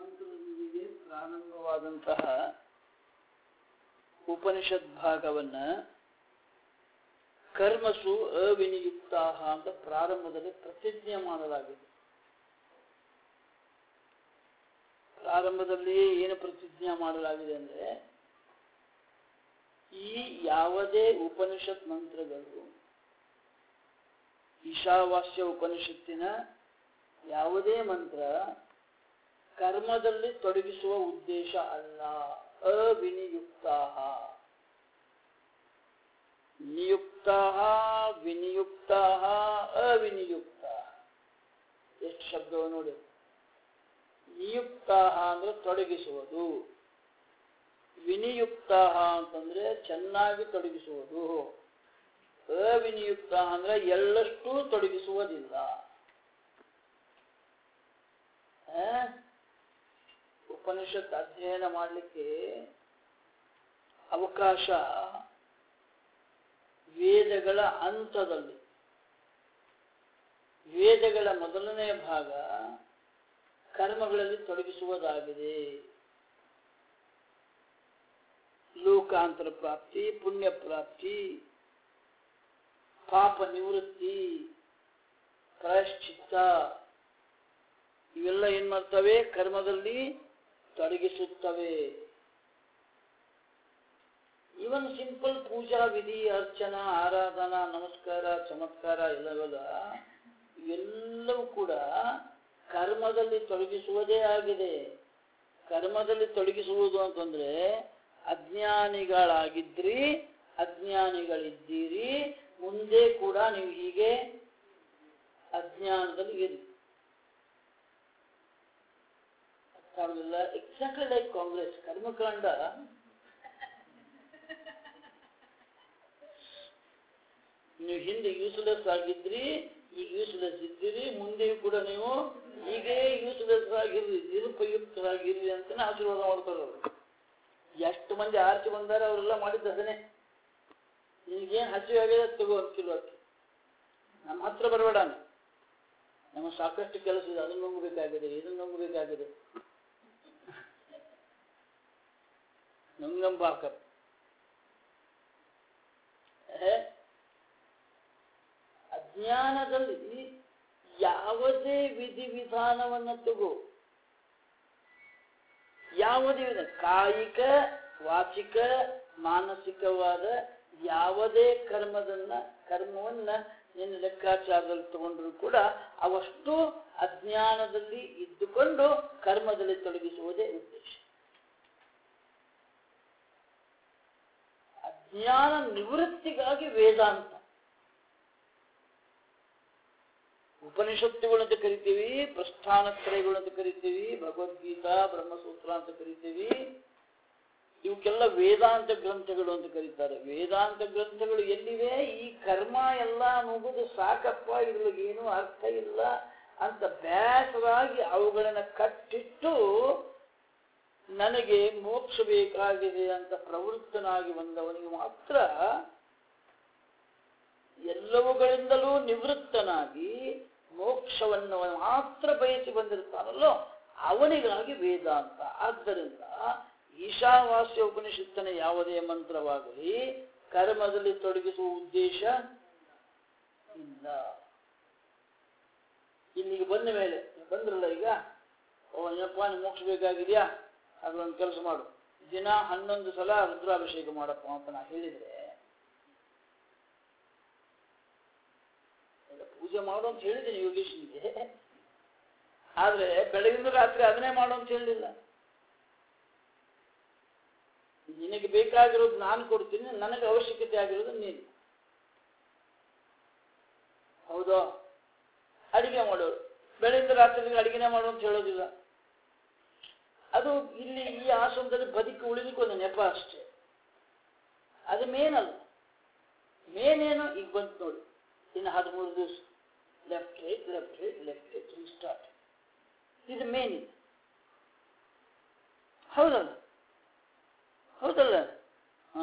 ಮಂತ್ರದೊಂದಿಗೆ ಪ್ರಾರಂಭವಾದಂತಹ ಉಪನಿಷತ್ ಭಾಗವನ್ನ ಕರ್ಮಸು ಅವಿನಿಯುಕ್ತ ಅಂತ ಪ್ರಾರಂಭದಲ್ಲಿ ಪ್ರತಿಜ್ಞೆ ಮಾಡಲಾಗಿದೆ ಪ್ರಾರಂಭದಲ್ಲಿ ಏನು ಪ್ರತಿಜ್ಞೆ ಮಾಡಲಾಗಿದೆ ಅಂದ್ರೆ ಈ ಯಾವುದೇ ಉಪನಿಷತ್ ಮಂತ್ರಗಳು ಈಶಾವಾಸ್ಯ ಉಪನಿಷತ್ತಿನ ಯಾವುದೇ ಮಂತ್ರ ಕರ್ಮದಲ್ಲಿ ತೊಡಗಿಸುವ ಉದ್ದೇಶ ಅಲ್ಲ ಅವಿನಿಯುಕ್ತ ನಿಯುಕ್ತ ವಿನಿಯುಕ್ತ ಅವಿನಿಯುಕ್ತ ಎಷ್ಟು ಶಬ್ದವನ್ನು ನೋಡಿ ನಿಯುಕ್ತ ಅಂದ್ರೆ ತೊಡಗಿಸುವುದು ವಿನಿಯುಕ್ತ ಅಂತಂದ್ರೆ ಚೆನ್ನಾಗಿ ತೊಡಗಿಸುವುದು ಅವಿನಿಯುಕ್ತ ಅಂದ್ರೆ ಎಳ್ಳಷ್ಟೂ ತೊಡಗಿಸುವುದಿಲ್ಲ ಉಪನಿಷತ್ ಅಧ್ಯಯನ ಮಾಡಲಿಕ್ಕೆ ಅವಕಾಶ ವೇದಗಳ ಹಂತದಲ್ಲಿ ವೇದಗಳ ಮೊದಲನೇ ಭಾಗ ಕರ್ಮಗಳಲ್ಲಿ ತೊಡಗಿಸುವುದಾಗಿದೆ ಲೋಕಾಂತರ ಪ್ರಾಪ್ತಿ ಪುಣ್ಯ ಪ್ರಾಪ್ತಿ ಪಾಪ ನಿವೃತ್ತಿ ಪ್ರಾಯಶ್ಚಿತ್ತ ಇವೆಲ್ಲ ಏನ್ ಮಾಡ್ತವೆ ಕರ್ಮದಲ್ಲಿ ತೊಡಗಿಸುತ್ತವೆ ಇವನ್ ಸಿಂಪಲ್ ಪೂಜಾ ವಿಧಿ ಅರ್ಚನಾ ಆರಾಧನಾ ನಮಸ್ಕಾರ ಚಮತ್ಕಾರ ಎಲ್ಲವೆಲ್ಲ ಇವೆಲ್ಲವೂ ಕೂಡ ಕರ್ಮದಲ್ಲಿ ತೊಡಗಿಸುವುದೇ ಆಗಿದೆ ಕರ್ಮದಲ್ಲಿ ತೊಡಗಿಸುವುದು ಅಂತಂದ್ರೆ ಅಜ್ಞಾನಿಗಳಾಗಿದ್ರಿ ಅಜ್ಞಾನಿಗಳಿದ್ದೀರಿ ಮುಂದೆ ಕೂಡ ನೀವು ಹೀಗೆ ಅಜ್ಞಾನದಲ್ಲಿ ಇರಿ ಕಾಣಲಿಲ್ಲ ಎಕ್ಸಾಕ್ಟ್ಲಿ ಲೈಕ್ ಕಾಂಗ್ರೆಸ್ ಕರ್ಮಕಾಂಡ ನೀವು ಹಿಂದೆ ಯೂಸ್ಲೆಸ್ ಆಗಿದ್ರಿ ಈಗ ಯೂಸ್ಲೆಸ್ ಇದ್ದೀರಿ ಮುಂದೆಯೂ ಕೂಡ ನೀವು ಹೀಗೆ ಯೂಸ್ಲೆಸ್ ಆಗಿರ್ರಿ ನಿರುಪಯುಕ್ತರಾಗಿರ್ರಿ ಅಂತಾನೆ ಆಶೀರ್ವಾದ ಮಾಡ್ತಾರೆ ಅವರು ಎಷ್ಟು ಮಂದಿ ಆರ್ಚೆ ಬಂದಾರ ಅವರೆಲ್ಲ ಮಾಡಿದ್ದು ಅದನ್ನೇ ನಿನಗೇನು ಹಸಿವೆ ಆಗಿದೆ ತಗೋ ಕಿಲೋ ಅಕ್ಕಿ ನಮ್ಮ ಹತ್ರ ಬರಬೇಡ ನಮ್ಮ ಸಾಕಷ್ಟು ಕೆಲಸ ಇದೆ ಅದನ್ನು ನುಂಗಬೇಕಾಗಿದೆ ಇದನ್ನು ನುಂಗಬೇಕಾಗಿದೆ ನುಂಗಂಬಾಕರ್ ಅಜ್ಞಾನದಲ್ಲಿ ಯಾವುದೇ ವಿಧಿವಿಧಾನವನ್ನು ತಗೋ ಯಾವುದೇ ವಿಧ ಕಾಯಿಕ ವಾಚಿಕ ಮಾನಸಿಕವಾದ ಯಾವುದೇ ಕರ್ಮದನ್ನ ಕರ್ಮವನ್ನ ನಿನ್ನ ಲೆಕ್ಕಾಚಾರದಲ್ಲಿ ತಗೊಂಡ್ರು ಕೂಡ ಅವಷ್ಟು ಅಜ್ಞಾನದಲ್ಲಿ ಇದ್ದುಕೊಂಡು ಕರ್ಮದಲ್ಲಿ ತೊಡಗಿಸುವುದೇ ಉದ್ದೇಶ ಅಜ್ಞಾನ ನಿವೃತ್ತಿಗಾಗಿ ವೇದಾಂತ ಉಪನಿಷತ್ತುಗಳು ಅಂತ ಕರಿತೀವಿ ಪ್ರಸ್ಥಾನತ್ರಯಗಳು ಅಂತ ಕರಿತೀವಿ ಭಗವದ್ಗೀತಾ ಬ್ರಹ್ಮಸೂತ್ರ ಅಂತ ಕರಿತೀವಿ ಇವಕ್ಕೆಲ್ಲ ವೇದಾಂತ ಗ್ರಂಥಗಳು ಅಂತ ಕರೀತಾರೆ ವೇದಾಂತ ಗ್ರಂಥಗಳು ಎಲ್ಲಿವೆ ಈ ಕರ್ಮ ಎಲ್ಲ ಮುಗಿದು ಸಾಕಪ್ಪ ಇದ್ರೊಳಗೆ ಏನೂ ಅರ್ಥ ಇಲ್ಲ ಅಂತ ಬೇಸರಾಗಿ ಅವುಗಳನ್ನ ಕಟ್ಟಿಟ್ಟು ನನಗೆ ಮೋಕ್ಷ ಬೇಕಾಗಿದೆ ಅಂತ ಪ್ರವೃತ್ತನಾಗಿ ಬಂದವನಿಗೆ ಮಾತ್ರ ಎಲ್ಲವುಗಳಿಂದಲೂ ನಿವೃತ್ತನಾಗಿ ಮೋಕ್ಷವನ್ನು ಮಾತ್ರ ಬಯಸಿ ಬಂದಿರ್ತಾನಲ್ಲೋ ಅವನಿಗಾಗಿ ವೇದಾಂತ ಆದ್ದರಿಂದ ಈಶಾವಾಸ್ಯ ಉಪನಿಷತ್ತಿನ ಯಾವುದೇ ಮಂತ್ರವಾಗಲಿ ಕರ್ಮದಲ್ಲಿ ತೊಡಗಿಸುವ ಉದ್ದೇಶ ಇಲ್ಲ ಇಲ್ಲಿಗೆ ಬಂದ ಮೇಲೆ ಬಂದ್ರಲ್ಲ ಈಗ ಓ ಏನಪ್ಪ ಮೋಕ್ಷ ಬೇಕಾಗಿದೆಯಾ ಅದೊಂದು ಕೆಲಸ ಮಾಡು ದಿನ ಹನ್ನೊಂದು ಸಲ ರುದ್ರಾಭಿಷೇಕ ಮಾಡಪ್ಪ ಅಂತ ನಾ ಹೇಳಿದ್ರೆ ಪೂಜೆ ಮಾಡು ಅಂತ ಹೇಳಿದ್ದೀನಿ ಯೋಗೇಶ್ನಿಗೆ ಆದ್ರೆ ಬೆಳಗಿನ ರಾತ್ರಿ ಅದನ್ನೇ ಮಾಡು ಅಂತ ಹೇಳಲಿಲ್ಲ ನಿನಗೆ ಬೇಕಾಗಿರೋದು ನಾನು ಕೊಡ್ತೀನಿ ನನಗೆ ಅವಶ್ಯಕತೆ ಆಗಿರೋದು ನೀನು ಹೌದಾ ಅಡಿಗೆ ಮಾಡೋರು ಬೆಳಗಿನ ರಾತ್ರಿ ಅಡಿಗೆನೇ ಮಾಡು ಅಂತ ಹೇಳೋದಿಲ್ಲ ಅದು ಇಲ್ಲಿ ಈ ಆಶ್ರಮದಲ್ಲಿ ಬದುಕಿ ಉಳಿಲಿಕ್ಕೆ ಒಂದು ನೆಪ ಅಷ್ಟೇ ಅದು ಮೇನ್ ಅಲ್ಲ ಮೇನ್ ಏನು ಈಗ ಬಂತು ನೋಡಿ ಇನ್ನು ಹದಿಮೂರು ದಿವಸ left right left right left right start ಇದು ಮೇನ್ ಇದು ಹೌದಲ್ಲ ಹೌದಲ್ಲ ಹಾ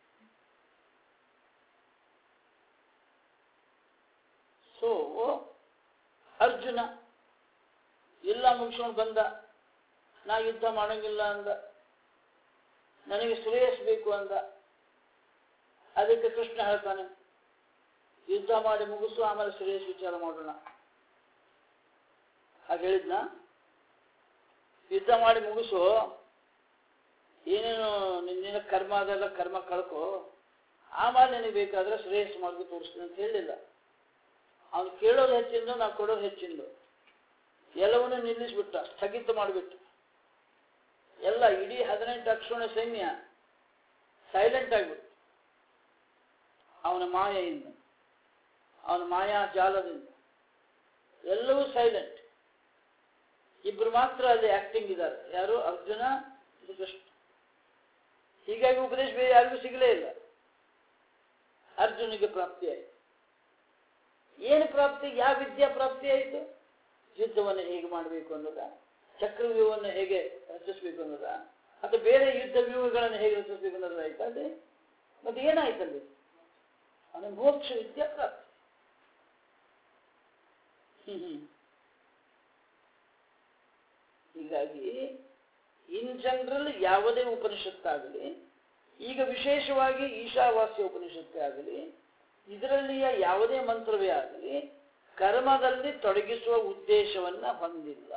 ಸೊ ಅರ್ಜುನ ಎಲ್ಲ ಮುಗಿಸ್ಕೊಂಡು ಬಂದ ನಾ ಯುದ್ಧ ಮಾಡಂಗಿಲ್ಲ ಅಂದ ನನಗೆ ಶ್ರೇಯಸ್ ಬೇಕು ಅಂದ ಅದಕ್ಕೆ ಕೃಷ್ಣ ಹೇಳ್ತಾನೆ ಯುದ್ಧ ಮಾಡಿ ಮುಗಿಸು ಆಮೇಲೆ ಶ್ರೇಯಸ್ ವಿಚಾರ ಮಾಡೋಣ ಹಾಗೆ ಹೇಳಿದ್ನ ಯುದ್ಧ ಮಾಡಿ ಮುಗಿಸು ಏನೇನು ನಿನ್ನ ಕರ್ಮ ಅದೆಲ್ಲ ಕರ್ಮ ಕಳ್ಕೊ ಆಮೇಲೆ ನಿನಗೆ ಬೇಕಾದ್ರೆ ಶ್ರೇಯಸ್ ಮಾಡಿ ತೋರಿಸ್ತೀನಿ ಅಂತ ಹೇಳಿಲ್ಲ ಅವನು ಕೇಳೋದು ಹೆಚ್ಚಿಂದು ನಾವು ಕೊಡೋದು ಹೆಚ್ಚಿಂದು ಎಲ್ಲವನ್ನೂ ನಿಲ್ಲಿಸ್ಬಿಟ್ಟ ಸ್ಥಗಿತ ಮಾಡಿಬಿಟ್ಟು ಎಲ್ಲ ಇಡೀ ಹದಿನೆಂಟು ಅಕ್ಷೋಣ ಸೈನ್ಯ ಸೈಲೆಂಟ್ ಆಗಿಬಿಟ್ಟು ಅವನ ಮಾಯೆಯಿಂದ ಅವನ ಮಾಯಾ ಜಾಲದಿಂದ ಎಲ್ಲವೂ ಸೈಲೆಂಟ್ ಇಬ್ರು ಮಾತ್ರ ಅಲ್ಲಿ ಆಕ್ಟಿಂಗ್ ಇದ್ದಾರೆ ಯಾರು ಅರ್ಜುನ ಮತ್ತು ಕೃಷ್ಣ ಹೀಗಾಗಿ ಉಪದೇಶ ಬೇರೆ ಯಾರಿಗೂ ಸಿಗಲೇ ಇಲ್ಲ ಅರ್ಜುನಿಗೆ ಪ್ರಾಪ್ತಿ ಆಯಿತು ಏನು ಪ್ರಾಪ್ತಿ ಯಾವ ವಿದ್ಯಾ ಪ್ರಾಪ್ತಿ ಆಯಿತು ಯುದ್ಧವನ್ನು ಹೇಗೆ ಮಾಡಬೇಕು ಅನ್ನೋದ ಚಕ್ರವ್ಯೂಹವನ್ನು ಹೇಗೆ ರಚಿಸಬೇಕು ಅನ್ನೋದ ಅಥವಾ ಬೇರೆ ಯುದ್ಧ ವ್ಯೂಹಗಳನ್ನು ಹೇಗೆ ರಚಿಸಬೇಕು ಅನ್ನೋದು ಆಯ್ತಾ ಅಲ್ಲಿ ಮತ್ತೆ ಏನಾಯ್ತಲ್ಲಿ ಅವನ ಮೋಕ್ಷ ವಿದ್ಯಾ ಪ್ರಾಪ್ತಿ ಹ್ಮ್ ಹ್ಮ್. ಹೀಗಾಗಿ ಇನ್ ಜನರಲ್ ಯಾವುದೇ ಉಪನಿಷತ್ತಾಗಲಿ ಈಗ ವಿಶೇಷವಾಗಿ ಈಶಾವಾಸ್ಯ ಉಪನಿಷತ್ತೇ ಆಗಲಿ ಇದರಲ್ಲಿಯ ಯಾವುದೇ ಮಂತ್ರವೇ ಆಗಲಿ ಕರ್ಮದಲ್ಲಿ ತೊಡಗಿಸುವ ಉದ್ದೇಶವನ್ನ ಹೊಂದಿಲ್ಲ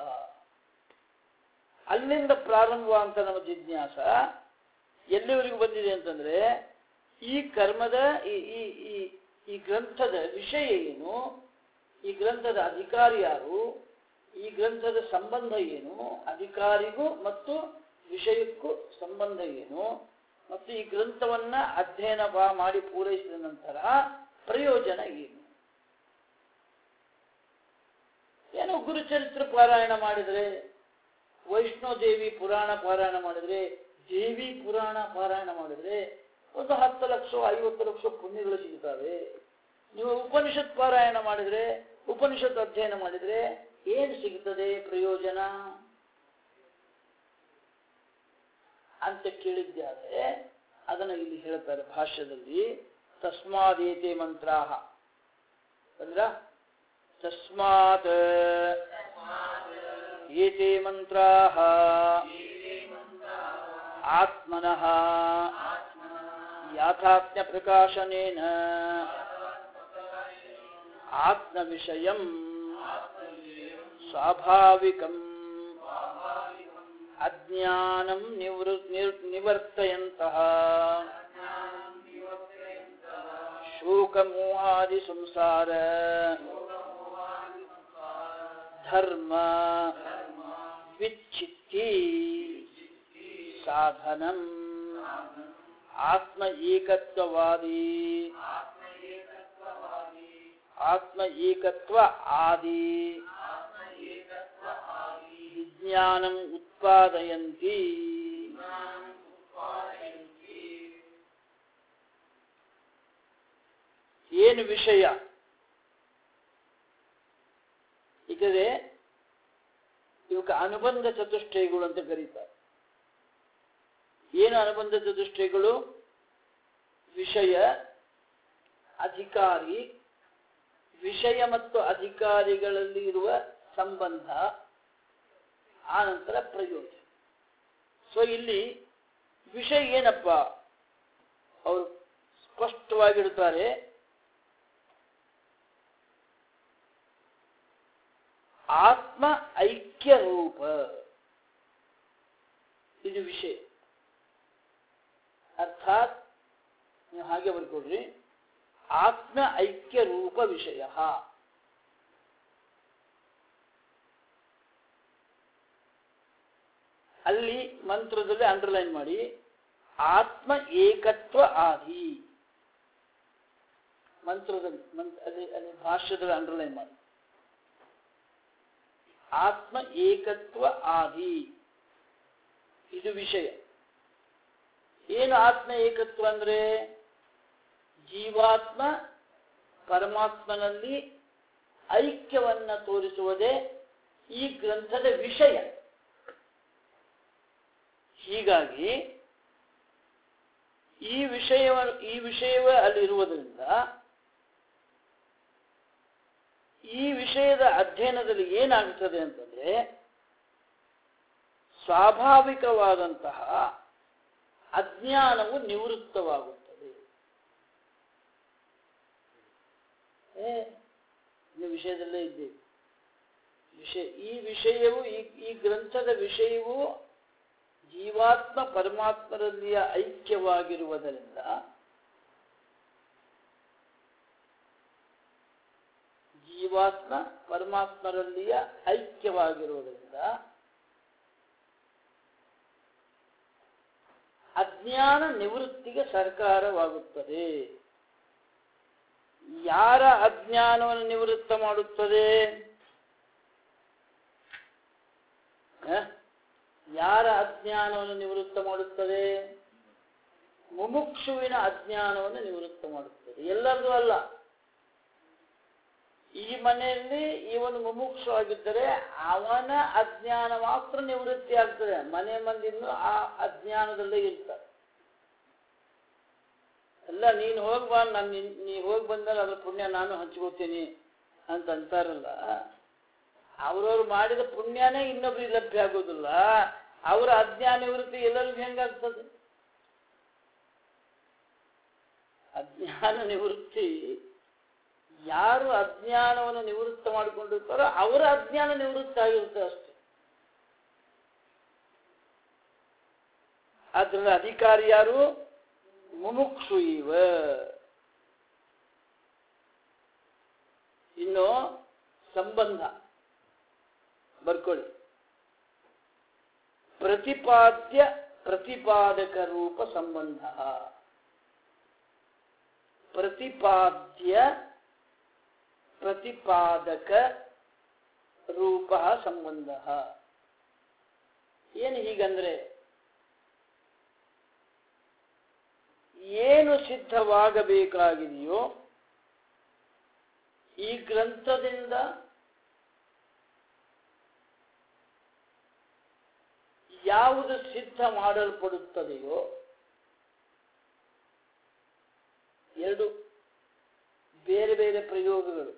ಅಲ್ಲಿಂದ ಪ್ರಾರಂಭವಾದಂಥ ನಮ್ಮ ಜಿಜ್ಞಾಸ ಎಲ್ಲಿವರೆಗೂ ಬಂದಿದೆ ಅಂತಂದ್ರೆ ಈ ಕರ್ಮದ ಈ ಈ ಈ ಈ ಗ್ರಂಥದ ವಿಷಯ ಏನು ಈ ಗ್ರಂಥದ ಅಧಿಕಾರಿ ಯಾರು ಈ ಗ್ರಂಥದ ಸಂಬಂಧ ಏನು ಅಧಿಕಾರಿಗೂ ಮತ್ತು ವಿಷಯಕ್ಕೂ ಸಂಬಂಧ ಏನು ಮತ್ತು ಈ ಗ್ರಂಥವನ್ನ ಅಧ್ಯಯನ ಬಾ- ಮಾಡಿ ಪೂರೈಸಿದ ನಂತರ ಪ್ರಯೋಜನ ಏನು ಏನೋ ಗುರುಚರಿತ್ರ ಪಾರಾಯಣ ಮಾಡಿದರೆ ವೈಷ್ಣೋ ದೇವಿ ಪುರಾಣ ಪಾರಾಯಣ ಮಾಡಿದರೆ ದೇವಿ ಪುರಾಣ ಪಾರಾಯಣ ಮಾಡಿದರೆ ಒಂದು ಹತ್ತು ಲಕ್ಷ ಐವತ್ತು ಲಕ್ಷ ಪುಣ್ಯಗಳು ಸಿಗ್ತವೆ ನೀವು ಉಪನಿಷತ್ ಪಾರಾಯಣ ಮಾಡಿದರೆ ಉಪನಿಷತ್ ಅಧ್ಯಯನ ಮಾಡಿದರೆ ಏನು ಸಿಗ್ತದೆ ಪ್ರಯೋಜನ ಅಂತ ಕೇಳಿದ್ದಾದ್ರೆ ಅದನ್ನು ಇಲ್ಲಿ ಹೇಳ್ತಾರೆ ಭಾಷ್ಯದಲ್ಲಿ ತಸ್ಮಾದೇತೆ ಮಂತ್ರಾಹ ಅಂದ್ರ ತಸ್ಮಾತ್ ಏತೆ ಮಂತ್ರಾಹ ಆತ್ಮನಃ ಯಾಥಾತ್ಮ್ಯ ಪ್ರಕಾಶನೇನ ಆತ್ಮವಿಷಯಂ ಸ್ವಾಭಾವಿಕಂ ಅಜ್ಞಾನಂ ನಿವೃ ನಿರ್- ನಿವರ್ತಯಂತಹ ಶೋಕಮೋಹಾದಿ ಸಂಸಾರ ಧರ್ಮ ವಿಚ್ಛಿತ್ತಿ ಸಾಧನಂ ಆತ್ಮ ಏಕತ್ವವಾದಿ ಆತ್ಮ ಏಕತ್ವ ಆದಿ ವಿಜ್ಞಾನಂ ಉತ್ಪಾದಯಂತಿ ಏನು ವಿಷಯ ಈಗದೆ ಇವಕ್ಕೆ ಅನುಬಂಧ ಚತುಷ್ಟಯಗಳು ಅಂತ ಕರೀತಾರೆ ಏನು ಅನುಬಂಧ ಚತುಷ್ಟಯಗಳು ವಿಷಯ ಅಧಿಕಾರಿ ವಿಷಯ ಮತ್ತು ಅಧಿಕಾರಿಗಳಲ್ಲಿ ಇರುವ ಸಂಬಂಧ ಆನಂತರ ಪ್ರಯೋಜನ ಸೊ ಇಲ್ಲಿ ವಿಷಯ ಏನಪ್ಪ ಅವರು ಸ್ಪಷ್ಟವಾಗಿಡ್ತಾರೆ ಆತ್ಮ ಐಕ್ಯ ರೂಪ ಇದು ವಿಷಯ ಅರ್ಥಾತ್ ನೀವು ಹಾಗೆ ಬರ್ಕೊಡ್ರಿ ಆತ್ಮ ಐಕ್ಯ ರೂಪ ವಿಷಯ ಅಲ್ಲಿ ಮಂತ್ರದಲ್ಲಿ ಅಂಡರ್ಲೈನ್ ಮಾಡಿ ಆತ್ಮ ಏಕತ್ವ ಆದಿ ಮಂತ್ರದಲ್ಲಿ ಮಂತ್ರ ಅಲ್ಲಿ ಅಲ್ಲಿ ಭಾಷ್ಯದಲ್ಲಿ ಅಂಡರ್ಲೈನ್ ಮಾಡಿ ಆತ್ಮ ಏಕತ್ವ ಆದಿ ಇದು ವಿಷಯ ಏನು ಆತ್ಮ ಏಕತ್ವ ಅಂದ್ರೆ ಜೀವಾತ್ಮ ಪರಮಾತ್ಮನಲ್ಲಿ ಐಕ್ಯವನ್ನ ತೋರಿಸುವುದೇ ಈ ಗ್ರಂಥದ ವಿಷಯ ಹೀಗಾಗಿ ಈ ವಿಷಯವ ಈ ವಿಷಯವೇ ಅಲ್ಲಿರುವುದರಿಂದ ಈ ವಿಷಯದ ಅಧ್ಯಯನದಲ್ಲಿ ಏನಾಗುತ್ತದೆ ಅಂತಂದ್ರೆ ಸ್ವಾಭಾವಿಕವಾದಂತಹ ಅಜ್ಞಾನವು ನಿವೃತ್ತವಾಗುತ್ತದೆ ಏ ಇನ್ನು ವಿಷಯದಲ್ಲೇ ಇದ್ದೇವೆ ವಿಷಯ ಈ ವಿಷಯವು ಈ ಈ ಗ್ರಂಥದ ವಿಷಯವು ಜೀವಾತ್ಮ ಪರಮಾತ್ಮರಲ್ಲಿಯ ಐಕ್ಯವಾಗಿರುವುದರಿಂದ ಜೀವಾತ್ಮ ಪರಮಾತ್ಮರಲ್ಲಿಯ ಐಕ್ಯವಾಗಿರುವುದರಿಂದ ಅಜ್ಞಾನ ನಿವೃತ್ತಿಗೆ ಸರ್ಕಾರವಾಗುತ್ತದೆ ಯಾರ ಅಜ್ಞಾನವನ್ನು ನಿವೃತ್ತ ಮಾಡುತ್ತದೆ ಹ? ಯಾರ ಅಜ್ಞಾನವನ್ನು ನಿವೃತ್ತ ಮಾಡುತ್ತದೆ ಮುಮುಕ್ಷುವಿನ ಅಜ್ಞಾನವನ್ನು ನಿವೃತ್ತ ಮಾಡುತ್ತದೆ ಎಲ್ಲರದು ಅಲ್ಲ ಈ ಮನೆಯಲ್ಲಿ ಇವನು ಮುಮುಕ್ಷು ಆಗಿದ್ದರೆ ಅವನ ಅಜ್ಞಾನ ಮಾತ್ರ ನಿವೃತ್ತಿ ಆಗ್ತದೆ ಮನೆ ಮಂದಿನ್ನು ಆ ಅಜ್ಞಾನದಲ್ಲೇ ಇರ್ತಾರೆ ಅಲ್ಲ ನೀನು ಹೋಗ್ಬಾ ನಾನು ನಿನ್- ನೀ ಹೋಗಿ ಬಂದಾಗ ಅದ್ರ ಪುಣ್ಯ ನಾನು ಹಂಚ್ಕೋತೀನಿ ಅಂತ ಅಂತಾರಲ್ಲ ಅವ್ರವ್ರು ಮಾಡಿದ ಪುಣ್ಯನೇ ಇನ್ನೊಬ್ರಿಗೆ ಲಭ್ಯ ಆಗೋದಿಲ್ಲ ಅವರ ಅಜ್ಞಾನ ನಿವೃತ್ತಿ ಎಲ್ಲರಿಗೂ ಹೆಂಗಾಗ್ತದೆ ಅಜ್ಞಾನ ನಿವೃತ್ತಿ ಯಾರು ಅಜ್ಞಾನವನ್ನು ನಿವೃತ್ತ ಮಾಡಿಕೊಂಡಿರ್ತಾರೋ ಅವರ ಅಜ್ಞಾನ ನಿವೃತ್ತ ಆಗಿರುತ್ತೆ ಅಷ್ಟೇ ಅದರ ಅಧಿಕಾರಿ ಯಾರು ಮುಮುಕ್ಷು ಇವ ಇನ್ನು ಸಂಬಂಧ ಬರ್ಕೊಳ್ಳಿ ಪ್ರತಿಪಾದ್ಯ ಪ್ರತಿಪಾದಕ ರೂಪ ಸಂಬಂಧ ಪ್ರತಿಪಾದ್ಯ ಪ್ರತಿಪಾದಕ ರೂಪ ಸಂಬಂಧ ಏನು ಹೀಗಂದ್ರೆ ಏನು ಸಿದ್ಧವಾಗಬೇಕಾಗಿದೆಯೋ ಈ ಗ್ರಂಥದಿಂದ ಯಾವುದು ಸಿದ್ಧ ಮಾಡಲ್ಪಡುತ್ತದೆಯೋ ಎರಡು ಬೇರೆ ಬೇರೆ ಪ್ರಯೋಗಗಳು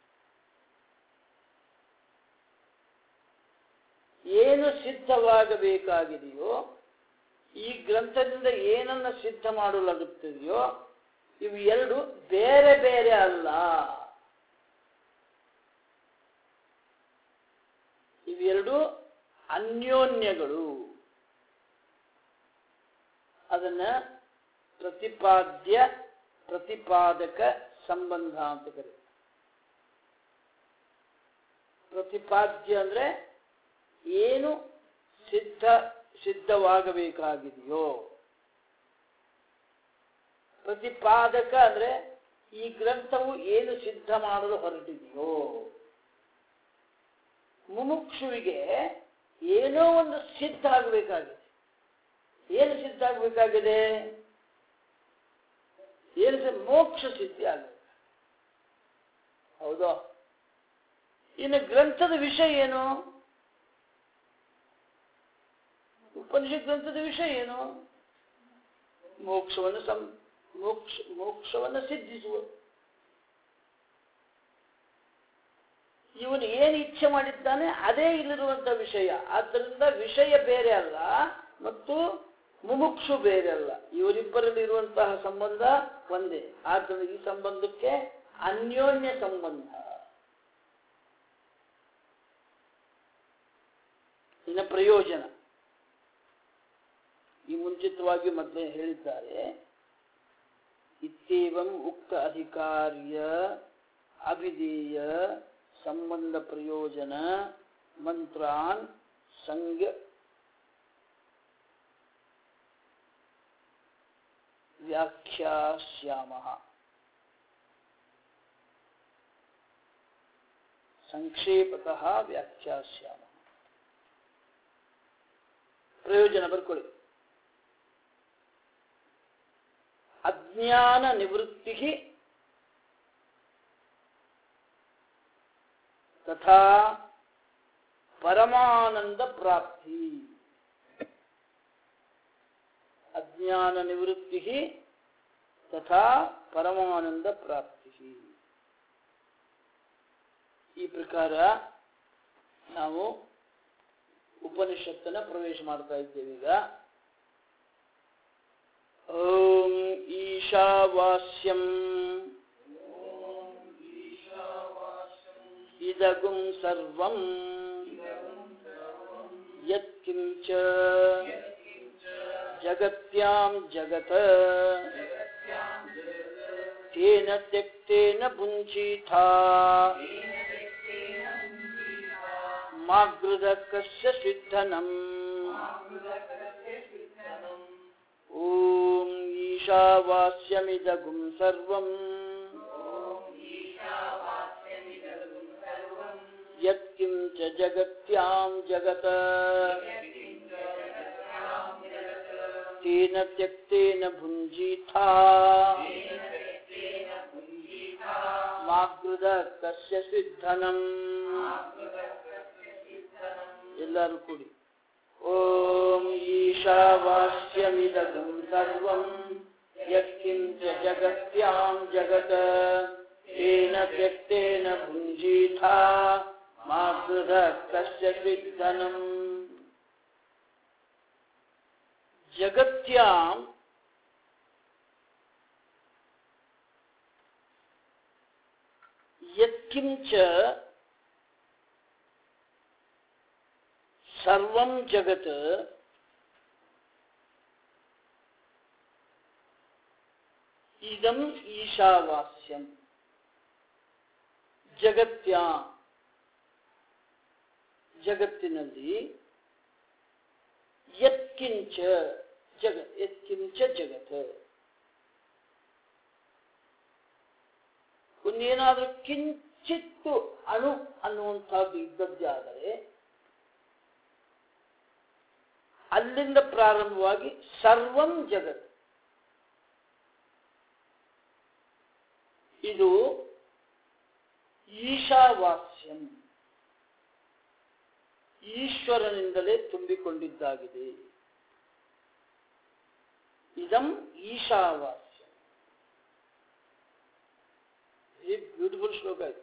ಏನು ಸಿದ್ಧವಾಗಬೇಕಾಗಿದೆಯೋ ಈ ಗ್ರಂಥದಿಂದ ಏನನ್ನ ಸಿದ್ಧ ಮಾಡಲಾಗುತ್ತದೆಯೋ ಇವು ಎರಡು ಬೇರೆ ಬೇರೆ ಅಲ್ಲ ಇವೆರಡು ಅನ್ಯೋನ್ಯಗಳು ಅದನ್ನ ಪ್ರತಿಪಾದ್ಯ ಪ್ರತಿಪಾದಕ ಸಂಬಂಧ ಅಂತ ಕರೀತಾರೆ ಪ್ರತಿಪಾದ್ಯ ಅಂದ್ರೆ ಏನು ಸಿದ್ಧ ಸಿದ್ಧವಾಗಬೇಕಾಗಿದೆಯೋ ಪ್ರತಿಪಾದಕ ಅಂದ್ರೆ ಈ ಗ್ರಂಥವು ಏನು ಸಿದ್ಧ ಮಾಡಲು ಹೊರಟಿದೆಯೋ ಮುಮುಕ್ಷುವಿಗೆ ಏನೋ ಒಂದು ಸಿದ್ಧ ಆಗಬೇಕಾಗಿದೆ ಏನು ಸಿದ್ಧ ಆಗಬೇಕಾಗಿದೆ ಏನು ಸ- ಮೋಕ್ಷ ಸಿದ್ಧಿ ಆಗಬೇಕು ಹೌದಾ ಇನ್ನು ಗ್ರಂಥದ ವಿಷಯ ಏನು ಉಪನಿಷತ್ ಗ್ರಂಥದ ವಿಷಯ ಏನು ಮೋಕ್ಷವನ್ನು ಸಂ ಮೋಕ್ಷ ಮೋಕ್ಷವನ್ನು ಸಿದ್ಧಿಸುವ ಇವನು ಏನು ಇಚ್ಛೆ ಮಾಡಿದ್ದಾನೆ ಅದೇ ಇಲ್ಲಿರುವಂತ ವಿಷಯ ಆದ್ದರಿಂದ ವಿಷಯ ಬೇರೆ ಅಲ್ಲ ಮತ್ತು ಮುಮುಕ್ಷು ಬೇರೆ ಅಲ್ಲ ಇವರಿಬ್ಬರಲ್ಲಿ ಇರುವಂತಹ ಸಂಬಂಧ ಒಂದೇ ಆದ್ದರಿಂದ ಈ ಸಂಬಂಧಕ್ಕೆ ಅನ್ಯೋನ್ಯ ಸಂಬಂಧ ಇನ್ನು ಪ್ರಯೋಜನ ಈ ಮುಂಚಿತವಾಗಿ ಮೊದಲೇ ಹೇಳಿದ್ದಾರೆ ಇತ್ಯೇವಂ ಉಕ್ತ ಅಧಿಕಾರ್ಯ ಅಭಿಧೇಯ ಸಂಬಂಧ ಪ್ರಯೋಜನ ಮಂತ್ರಾನ್ ಸಂಘ ವ್ಯಾಖ್ಯಾಸ್ಯಾಮ ಸಂಕ್ಷೇಪತಃ ವ್ಯಾಖ್ಯಾಸ್ಯಾಮ ಪ್ರಯೋಜನ ಬರ್ಕೊಳ್ಳಿ ಅಜ್ಞಾನ ನಿವೃತ್ತಿ ತಥಾ ಪರಮಾನಂದ ಪ್ರಾಪ್ತಿ ಅಜ್ಞಾನ ನಿವೃತ್ತಿ ತಥಾ ಪರಮಾನಂದ ಪ್ರಾಪ್ತಿ ಈ ಪ್ರಕಾರ ನಾವು ಉಪನಿಷತ್ತನ್ನ ಪ್ರವೇಶ ಮಾಡ್ತಾ ಇದ್ದೇವೆ ಈಗ ಓಂ ಈಶಾವಾಸ್ಯಂ ಇದಗುಂ ಸರ್ವಂ ಯತ್ಕಿಂಚ ಜಗತ್ಯಾಂ ಜಗತ ತೇನ ತ್ಯಕ್ತೇನ ಭುಂಜೀಥಾ ಮಾಗೃದ ಕಸ್ಯ ಸಿದ್ಧನಂ ಓಂ ಈಶಾವಾಸ್ಯಮಿದಗುಂ ಸರ್ವಂ ಯತ್ಕಿಂಚ ಜಗತ್ಯಾಂ ಜಗತ ತೇನ ತ್ಯಕ್ತೇನ ಭುಂಜೀಥಾ ಮಾಗೃದ ಕಸ್ಯ ಸಿದ್ಧನಂ ಎಲ್ಲರೂ ಕೂಡಿ ಓಂ ಈಶಾವಾಸ್ಯಮಿದಗಂ ಸರ್ವಂ ಯತ್ಕಿಂಚ ಜಗತ್ಯಾಂ ಜಗತ ತೇನ ತ್ಯಕ್ತೇನ ಭುಂಜೀಥಾ ಮಾಗೃದ ಕಸ್ಯ ಸಿದ್ಧನಂ ಜಗತ್ಯಾಂ ಯತ್ಕಿಂಚ ಸರ್ವಂ ಜಗತ್ ಇದಂ ಈಶಾವಾಸ್ಯಂ ಜಗತ್ಯ ಜಗತ್ತಿನಲ್ಲಿ ಯತ್ಕಿಂಚ ಜಗ ಯತ್ಕಿಂಚ ಜಗತ್ ಒಂದೇನಾದ್ರೂ ಕಿಂಚಿತ್ತು ಅಣು ಅನ್ನುವಂಥದ್ದು ಇದ್ದದ್ದೇ ಆದರೆ ಅಲ್ಲಿಂದ ಪ್ರಾರಂಭವಾಗಿ ಸರ್ವಂ ಜಗತ್ ಇದು ಈಶಾವಾಸ್ಯಂ ಈಶ್ವರನಿಂದಲೇ ತುಂಬಿಕೊಂಡಿದ್ದಾಗಿದೆ ಇದಂ ಈಶಾವಾಸ್ಯ ವೆರಿ ಬ್ಯೂಟಿಫುಲ್ ಶ್ಲೋಕ ಇದು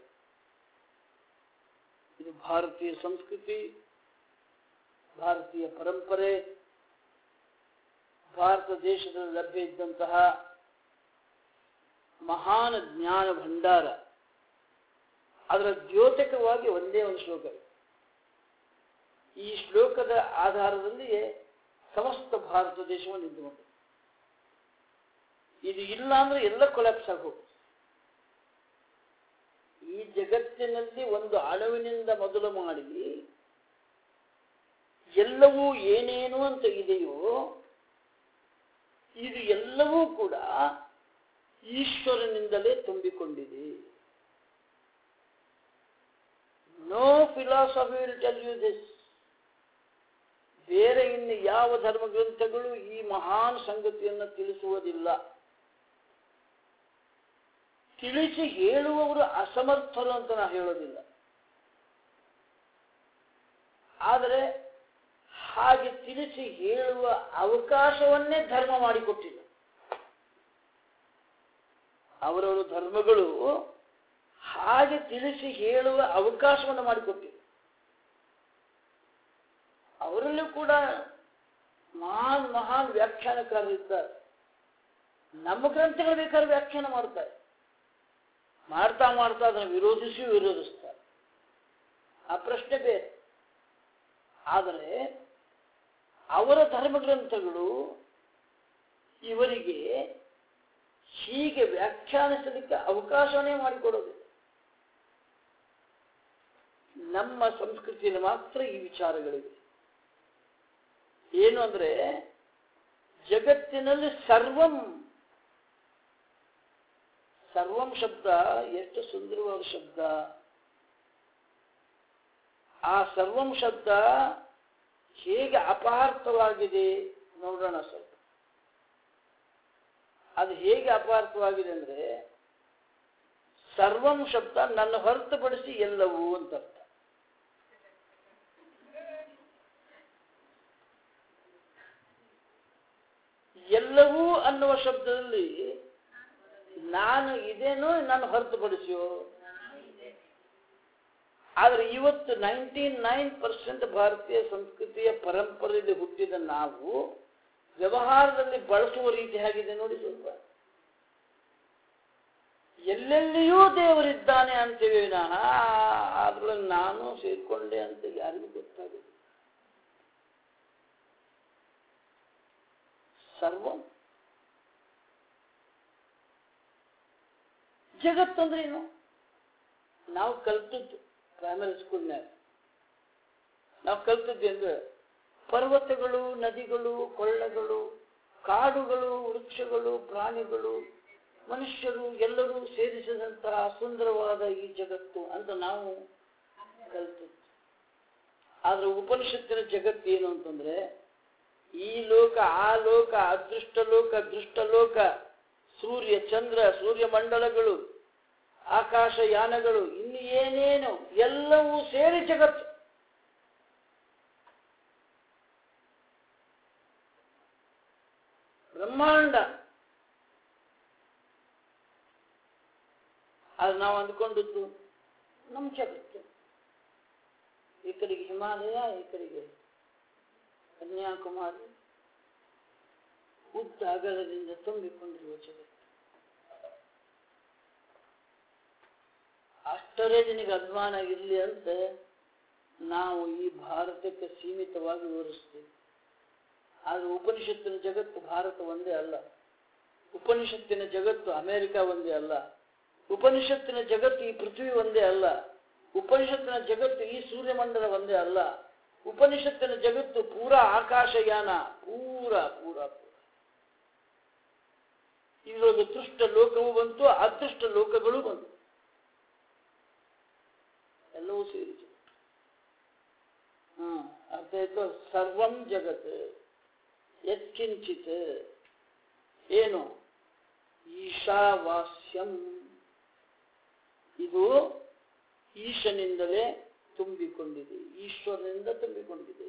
ಇದು ಭಾರತೀಯ ಸಂಸ್ಕೃತಿ ಭಾರತೀಯ ಪರಂಪರೆ ಭಾರತ ದೇಶದಲ್ಲಿ ಲಭ್ಯ ಇದ್ದಂತಹ ಮಹಾನ್ ಜ್ಞಾನ ಭಂಡಾರ ಅದರ ದ್ಯೋತಕವಾಗಿ ಒಂದೇ ಒಂದು ಶ್ಲೋಕ ಇದೆ. ಈ ಶ್ಲೋಕದ ಆಧಾರದಲ್ಲಿಯೇ ಸಮಸ್ತ ಭಾರತ ದೇಶವನ್ನು ನಿಂತುಕೊಂಡಿದೆ ಇದು ಇಲ್ಲ ಅಂದ್ರೆ ಎಲ್ಲ ಕೊಲಾಪ್ಸ್ ಆಗೋದು ಈ ಜಗತ್ತಿನಲ್ಲಿ ಒಂದು ಅಣುವಿನಿಂದ ಮೊದಲು ಮಾಡಿ ಎಲ್ಲವೂ ಏನೇನು ಅಂತ ಇದೆಯೋ ಇದು ಎಲ್ಲವೂ ಕೂಡ ಈಶ್ವರನಿಂದಲೇ ತುಂಬಿಕೊಂಡಿದೆ no philosophy will tell you this ಬೇರೆ ಇನ್ನು ಯಾವ ಧರ್ಮ ಗ್ರಂಥಗಳು ಈ ಮಹಾನ್ ಸಂಗತಿಯನ್ನು ತಿಳಿಸುವುದಿಲ್ಲ ತಿಳಿಸಿ ಹೇಳುವವರು ಅಸಮರ್ಥರು ಅಂತ ನಾ ಹೇಳೋದಿಲ್ಲ ಆದರೆ ಹಾಗೆ ತಿಳಿಸಿ ಹೇಳುವ ಅವಕಾಶವನ್ನೇ ಧರ್ಮ ಮಾಡಿಕೊಟ್ಟಿಲ್ಲ ಅವರವರ ಧರ್ಮಗಳು ಹಾಗೆ ತಿಳಿಸಿ ಹೇಳುವ ಅವಕಾಶವನ್ನು ಮಾಡಿಕೊಟ್ಟಿಲ್ಲ ಅವರಲ್ಲೂ ಕೂಡ ಮಹಾನ್ ಮಹಾನ್ ವ್ಯಾಖ್ಯಾನಕಾರರಿದ್ದಾರೆ ನಮ್ಮ ಗ್ರಂಥಗಳು ಬೇಕಾದ್ರೆ ವ್ಯಾಖ್ಯಾನ ಮಾಡ್ತಾರೆ ಮಾಡ್ತಾ ಮಾಡ್ತಾ ಅದನ್ನು ವಿರೋಧಿಸಿ ವಿರೋಧಿಸ್ತಾರೆ ಆ ಪ್ರಶ್ನೆ ಬೇರೆ ಆದರೆ ಅವರ ಧರ್ಮಗ್ರಂಥಗಳು ಇವರಿಗೆ ಹೀಗೆ ವ್ಯಾಖ್ಯಾನಿಸಲಿಕ್ಕೆ ಅವಕಾಶವನ್ನೇ ಮಾಡಿಕೊಡೋದಿಲ್ಲ ನಮ್ಮ ಸಂಸ್ಕೃತಿಯಲ್ಲಿ ಮಾತ್ರ ಈ ವಿಚಾರಗಳಿವೆ ಏನು ಅಂದ್ರೆ ಜಗತ್ತಿನಲ್ಲಿ ಸರ್ವಂ ಸರ್ವಂ ಶಬ್ದ ಎಷ್ಟು ಸುಂದರವಾದ ಶಬ್ದ ಆ ಸರ್ವಂ ಶಬ್ದ ಹೇಗೆ ಅಪಾರ್ಥವಾಗಿದೆ ನೋಡೋಣ ಸ್ವಲ್ಪ ಅದು ಹೇಗೆ ಅಪಾರ್ಥವಾಗಿದೆ ಅಂದ್ರೆ ಸರ್ವಂ ಶಬ್ದ ನನ್ನ ಹೊರತುಪಡಿಸಿ ಎಲ್ಲವೂ ಅಂತ ಅರ್ಥ ಎಲ್ಲವೂ ಅನ್ನುವ ಶಬ್ದದಲ್ಲಿ ನಾನು ಇದೇನೋ ನಾನು ಹೊರತುಪಡಿಸಿಯೋ ಆದರೆ ಇವತ್ತು ನೈಂಟಿ ನೈನ್ ಪರ್ಸೆಂಟ್ ಭಾರತೀಯ ಸಂಸ್ಕೃತಿಯ ಪರಂಪರೆಯಲ್ಲಿ ಹುಟ್ಟಿದ ನಾವು ವ್ಯವಹಾರದಲ್ಲಿ ಬಳಸುವ ರೀತಿ ಹೇಗಿದೆ ನೋಡಿ ಸ್ವಲ್ಪ ಎಲ್ಲೆಲ್ಲಿಯೂ ದೇವರಿದ್ದಾನೆ ಅಂತೇವೆ ವಿನಃ ಅದ್ರೊಳಗೆ ನಾನು ಸೇರ್ಕೊಂಡೆ ಅಂತ ಯಾರಿಗೂ ಗೊತ್ತಾಗುತ್ತೆ ಸರ್ವ ಜಗತ್ತಂದ್ರೆ ಏನು ನಾವು ಕಲ್ತದ್ದು ಪ್ರೈಮರಿ ಸ್ಕೂಲ್ನ್ಯಾಗ ನಾವು ಕಲ್ತದ್ದು ಅಂದ್ರೆ ಪರ್ವತಗಳು ನದಿಗಳು ಕೊಳ್ಳಗಳು ಕಾಡುಗಳು ವೃಕ್ಷಗಳು ಪ್ರಾಣಿಗಳು ಮನುಷ್ಯರು ಎಲ್ಲರೂ ಸೇರಿಸಿದಂತಹ ಸುಂದರವಾದ ಈ ಜಗತ್ತು ಅಂತ ನಾವು ಕಲ್ತದ್ದು ಆದ್ರೆ ಉಪನಿಷತ್ತಿನ ಜಗತ್ತು ಏನು ಅಂತಂದ್ರೆ ಈ ಲೋಕ ಆ ಲೋಕ ಅದೃಷ್ಟ ಲೋಕ ದೃಷ್ಟ ಲೋಕ ಸೂರ್ಯ ಚಂದ್ರ ಸೂರ್ಯಮಂಡಲಗಳು ಆಕಾಶ ಯಾನಗಳು ಇನ್ನು ಏನೇನು ಎಲ್ಲವೂ ಸೇರಿ ಜಗತ್ತು ಬ್ರಹ್ಮಾಂಡ ಅದು ನಾವು ಅಂದ್ಕೊಂಡದ್ದು ನಮ್ಮ ಜಗತ್ತು ಈ ಕಡೆಗೆ ಹಿಮಾಲಯ ಈ ಕಡೆಗೆ ಕನ್ಯಾಕುಮಾರಿ ಉದ್ದ ಅಗಲದಿಂದ ತುಂಬಿಕೊಂಡಿರುವ ಜಗತ್ತು ಅಷ್ಟರೇ ನಿನಗೆ ಅಭಿಮಾನ ಇರಲಿ ಅಂತ ನಾವು ಈ ಭಾರತಕ್ಕೆ ಸೀಮಿತವಾಗಿ ವಿವರಿಸ್ತೀವಿ ಆದರೆ ಉಪನಿಷತ್ತಿನ ಜಗತ್ತು ಭಾರತ ಒಂದೇ ಅಲ್ಲ ಉಪನಿಷತ್ತಿನ ಜಗತ್ತು ಅಮೆರಿಕ ಒಂದೇ ಅಲ್ಲ ಉಪನಿಷತ್ತಿನ ಜಗತ್ತು ಈ ಪೃಥ್ವಿ ಒಂದೇ ಅಲ್ಲ ಉಪನಿಷತ್ತಿನ ಜಗತ್ತು ಈ ಸೂರ್ಯಮಂಡಲ ಒಂದೇ ಅಲ್ಲ ಉಪನಿಷತ್ತಿನ ಜಗತ್ತು ಪೂರಾ ಆಕಾಶಯಾನ ಪೂರ ಪೂರ ಪೂರ ಇದರೊಳಗೆ ದೃಷ್ಟ ಲೋಕವೂ ಬಂತು ಅದೃಷ್ಟ ಲೋಕಗಳು ಬಂತು ಎಲ್ಲವೂ ಸೇರಿ ಹಾ ಅರ್ಥ ಆಯ್ತು ಸರ್ವಂ ಜಗತ್ ಯತ್ಕಿಂಚಿತ್ ಏನು ಈಶಾವಾಸ್ಯಂ ಇದು ಈಶನಿಂದಲೇ ತುಂಬಿಕೊಂಡಿದೆ ಈಶ್ವರನಿಂದ ತುಂಬಿಕೊಂಡಿದೆ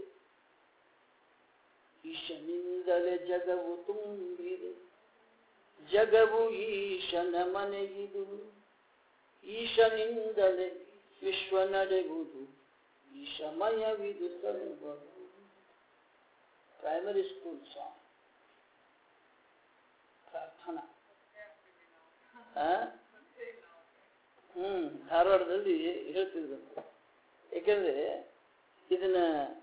ಈಶನಿಂದಲೇ ಜಗವು ತುಂಬಿದೆ ಜಗವು ಈಶನ ಮನೆಗಿದು ಈಶನಿಂದಲೇ ವಿಶ್ವ ನಡೆಯುವುದು ಈಶಮಯವಿದು ಸರ್ವವು ಪ್ರೈಮರಿ ಸ್ಕೂಲ್ ಸಾಂಗ್ ಪ್ರಾರ್ಥನಾ ಆ? ಹ್ಮ್ ಧಾರವಾಡದಲ್ಲಿ ಹೇಳ್ತಿದ್ರು ಯಾಕೆಂದ್ರೆ ಇದನ್ನ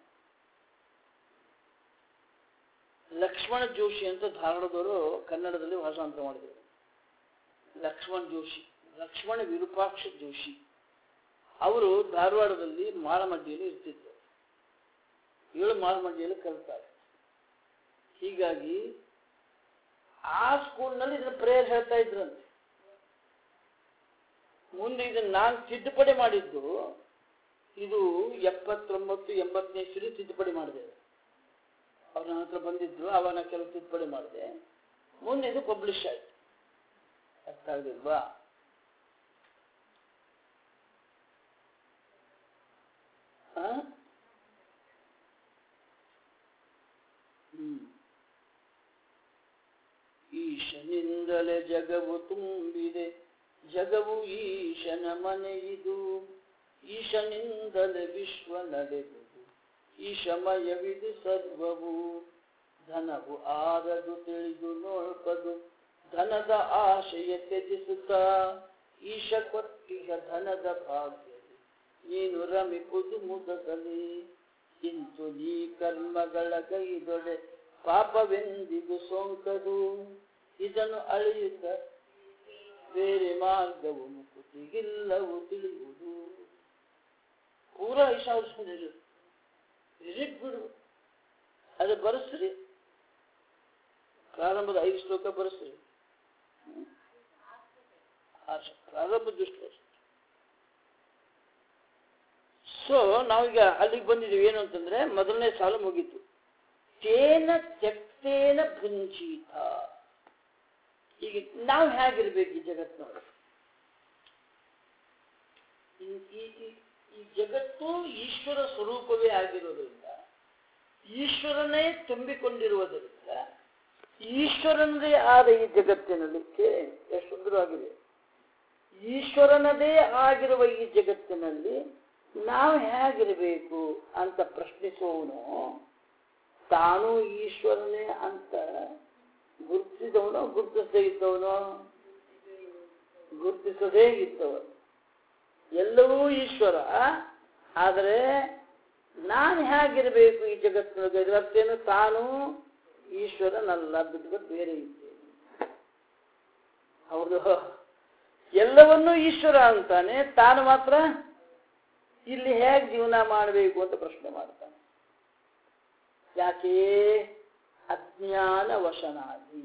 ಲಕ್ಷ್ಮಣ ಜೋಶಿ ಅಂತ ಧಾರವಾಡದವರು ಕನ್ನಡದಲ್ಲಿ ಭಾಷಾಂತರ ಮಾಡಿದರು ಲಕ್ಷ್ಮಣ್ ಜೋಶಿ ಲಕ್ಷ್ಮಣ ವಿರೂಪಾಕ್ಷ ಜೋಶಿ ಅವರು ಧಾರವಾಡದಲ್ಲಿ ಮಾಳಮಡ್ಡಿಯಲ್ಲಿ ಇರ್ತಿದ್ರು ಏಳು ಮಾಳಮಡ್ಡಿಯಲ್ಲಿ ಕಲಿತಾರೆ ಹೀಗಾಗಿ ಆ ಸ್ಕೂಲ್ನಲ್ಲಿ ಇದನ್ನ ಪ್ರೇಯರ್ ಹೇಳ್ತಾ ಇದ್ರಂತೆ ಮುಂದೆ ಇದನ್ನ ನಾನು ತಿದ್ದುಪಡಿ ಮಾಡಿದ್ದು ಇದು ಎಪ್ಪತ್ತೊಂಬತ್ತು ಎಂಬತ್ತನೇ ಇಸ್ವಿ ತಿದ್ದುಪಡಿ ಮಾಡಿದೆ ಅವ್ರ ನನ್ನ ಹತ್ರ ಬಂದಿದ್ರು ಅವಾಗ ನಾನು ಕೆಲವು ತಿದ್ದುಪಡಿ ಮಾಡಿದೆ ಮುಂದೆ ಇದು ಪಬ್ಲಿಷ್ ಆಯ್ತು ಅರ್ಥ ಆಗಲಿಲ್ವಾ ಆ? ಹ್ಮ್ ಈಶನಿಂದಲೇ ಜಗವು ತುಂಬಿದೆ ಜಗವು ಈಶನ ಮನೆಯಿದು ಈಶನಿಂದಲೇ ವಿಶ್ವ ನಡೆದುದು ಈಶಮಯವಿದು ಸರ್ವವು ಧನವು ಆರದು ತಿಳಿದು ನೋಡ್ಪದು ಧನದ ಆಶಯ ತ್ಯಜಿಸುತ್ತ ಈಶ ಕೊಟ್ಟಿಹ ಧನದ ಭಾಗ್ಯದಿ ನೀನು ರಮಿಪುದು ಮುದದಲ್ಲಿ ಇಂತು ನೀ ಕರ್ಮಗಳ ಕೈದೊಡೆ ಪಾಪವೆಂದಿಗೂ ಸೋಂಕದು ಇದನ್ನು ಅಳೆಯುತ್ತ ಬೇರೆ ಮಾರ್ಗವು ಮುಕುತಿಗಿಲ್ಲವು ತಿಳಿಯುವುದು ಪೂರ ಈಶಾವಸ್ಕೊಂಡಿರು ವಿಸಿಟ್ ಬಿಡು ಅದು ಬರೆಸ್ರಿ ಪ್ರಾರಂಭದ ಐದು ಶ್ಲೋಕ ಬರೆಸ್ರಿ ಹ್ಮ್. ಆ ಶ- ಪ್ರಾರಂಭದ ಶ್ಲೋಕ ಸೊ ನಾವೀಗ ಅಲ್ಲಿಗೆ ಬಂದಿದ್ದೀವಿ ಏನು ಅಂತಂದ್ರೆ ಮೊದಲನೇ ಸಾಲು ಮುಗೀತು ತೇನ ತ್ಯಕ್ತೇನ ಭುಂಜೀತ ಈಗ ನಾವು ಹೇಗಿರ್ಬೇಕು ಈ ಜಗತ್ತಿನೊಳಗೆ ಈ- ಈ- ಈ- ಈ ಜಗತ್ತು ಈಶ್ವರ ಸ್ವರೂಪವೇ ಆಗಿರೋದ್ರಿಂದ ಈಶ್ವರನೇ ತುಂಬಿಕೊಂಡಿರುವುದರಿಂದ ಈಶ್ವರನದೇ ಆದ ಈ ಜಗತ್ತಿನಲ್ಲಿ ಕೇಳಿ ಎಷ್ಟು ಸುಂದರವಾಗಿದೆ ಈಶ್ವರನದೇ ಆಗಿರುವ ಈ ಜಗತ್ತಿನಲ್ಲಿ ನಾವು ಹೇಗಿರಬೇಕು ಅಂತ ಪ್ರಶ್ನಿಸುವವನು ತಾನು ಈಶ್ವರನೇ ಅಂತ ಗುರುತಿಸಿದವನು ಗುರುತಿಸದೇ ಇದ್ದವನು ಗುರುತಿಸದೇ ಇದ್ದವನು ಎಲ್ಲವೂ ಈಶ್ವರ ಆದರೆ ನಾನು ಹೇಗಿರಬೇಕು ಈ ಜಗತ್ತಿನೊಳಗೆ ಇದರರ್ಥೇನು ತಾನು ಈಶ್ವರನಲ್ಲ ಬಿಟ್ಬಿಟ್ಟು ಬೇರೆ ಇದ್ದೇನೆ ಹೌದು ಎಲ್ಲವನ್ನೂ ಈಶ್ವರ ಅಂತಾನೆ ತಾನು ಮಾತ್ರ ಇಲ್ಲಿ ಹೇಗೆ ಜೀವನ ಮಾಡಬೇಕು ಅಂತ ಪ್ರಶ್ನೆ ಮಾಡ್ತಾನೆ ಯಾಕೆ ಅಜ್ಞಾನ ವಶನಾಗಿ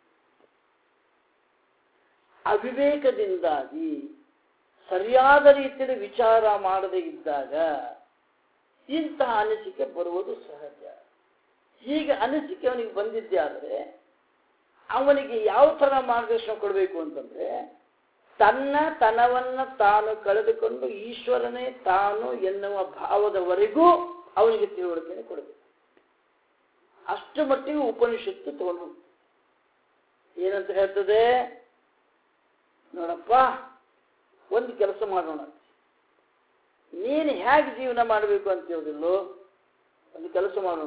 ಅವಿವೇಕದಿಂದಾಗಿ ಸರಿಯಾದ ರೀತಿಯಲ್ಲಿ ವಿಚಾರ ಮಾಡದೇ ಇದ್ದಾಗ ಇಂತಹ ಅನಿಸಿಕೆ ಬರುವುದು ಸಹಜ ಹೀಗೆ ಅನಿಸಿಕೆ ಅವನಿಗೆ ಬಂದಿದ್ದೆ ಆದರೆ ಅವನಿಗೆ ಯಾವ ಥರ ಮಾರ್ಗದರ್ಶನ ಕೊಡಬೇಕು ಅಂತಂದ್ರೆ ತನ್ನ ತನವನ್ನ ತಾನು ಕಳೆದುಕೊಂಡು ಈಶ್ವರನೇ ತಾನು ಎನ್ನುವ ಭಾವದವರೆಗೂ ಅವನಿಗೆ ತಿಳುವಳಿಕೆಯನ್ನು ಕೊಡಬೇಕು ಅಷ್ಟು ಮಟ್ಟಿಗೆ ಉಪನಿಷತ್ತು ತಗೊಂಡು ಹೋಗ್ತದೆ. ಏನಂತ ಹೇಳ್ತದೆ ನೋಡಪ್ಪ ಒಂದು ಕೆಲಸ ಮಾಡೋಣ ನೀನು ಹೇಗೆ ಜೀವನ ಮಾಡಬೇಕು ಅಂತ ಹೇಳೋದಿಲ್ಲೋ ಒಂದು ಕೆಲಸ ಮಾಡೋಣ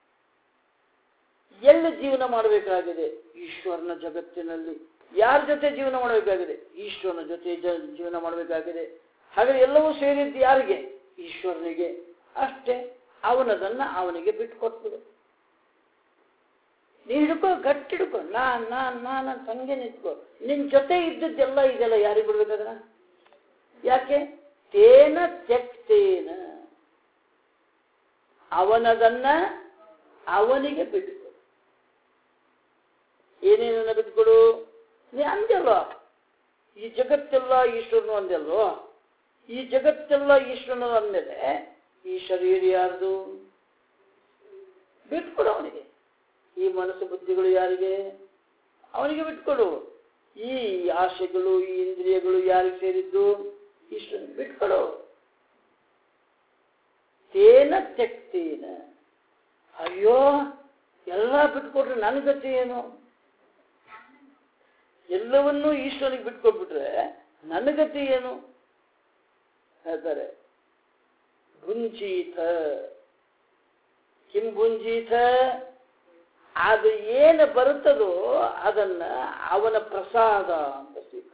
ಎಲ್ಲಿ ಜೀವನ ಮಾಡಬೇಕಾಗಿದೆ ಈಶ್ವರನ ಜಗತ್ತಿನಲ್ಲಿ ಯಾರ ಜೊತೆ ಜೀವನ ಮಾಡಬೇಕಾಗಿದೆ ಈಶ್ವರನ ಜೊತೆ ಜ- ಜೀವನ ಮಾಡಬೇಕಾಗಿದೆ ಹಾಗಾದ್ರೆ ಎಲ್ಲವೂ ಸೇರಿದ್ದು ಯಾರಿಗೆ ಈಶ್ವರನಿಗೆ ಅಷ್ಟೇ ಅವನದನ್ನ ಅವನಿಗೆ ಬಿಟ್ಟು ಕೊಟ್ಬಿಡು ನೀ ಹಿಡ್ಕೋ ಗಟ್ಟಿ ಹಿಡ್ಕೋ ನಾನ್ ನಾನ್ ನಾನ್ ಅಂತ ಹಂಗೆ ನಿಂತ್ಕೋ ನಿನ್ ಜೊತೆ ಇದ್ದದ್ದೆಲ್ಲ ಇದೆಲ್ಲ ಯಾರಿಗೆ ಬಿಡ್ಬೇಕಾದ್ರ ಯಾಕೆ ತೇನ ತ್ಯಕ್ತೇನ ಅವನದನ್ನ ಅವನಿಗೆ ಬಿಟ್ಟುಕೊಡು ಏನೇನನ್ನ ಬಿಟ್ಕೊಡು ನೀ ಅಂದೆಲ್ಲ ಈ ಜಗತ್ತೆಲ್ಲ ಈಶ್ವರನು ಅಂದೆಲ್ವೋ ಈ ಜಗತ್ತೆಲ್ಲ ಈಶ್ವರನು ಅಂದಮೇಲೆ ಈ ಶರೀರ ಯಾರ್ದು ಬಿಟ್ಕೊಡು ಅವನಿಗೆ ಈ ಮನಸ್ಸು ಬುದ್ಧಿಗಳು ಯಾರಿಗೆ ಅವನಿಗೆ ಬಿಟ್ಕೊಡು ಈ ಆಶೆಗಳು ಈ ಇಂದ್ರಿಯಗಳು ಯಾರಿಗೆ ಸೇರಿದ್ದು ಈಶ್ವರನ್ ಬಿಟ್ಕೊಡು ತೇನ ತೆಕ್ತೇನ ಅಯ್ಯೋ ಎಲ್ಲ ಬಿಟ್ಕೊಟ್ರೆ ನನ್ನ ಗತಿ ಏನು ಎಲ್ಲವನ್ನೂ ಈಶ್ವರನಿಗೆ ಬಿಟ್ಕೊಟ್ಬಿಟ್ರೆ ನನ್ನ ಗತಿ ಏನು ಹೇಳ್ತಾರೆ ಭುಂಜೀತ ಕಿಂ ಭುಂಜೀತ ಅದು ಏನು ಬರುತ್ತದೋ ಅದನ್ನ ಅವನ ಪ್ರಸಾದ ಅಂತ ಸ್ವೀಕಾರ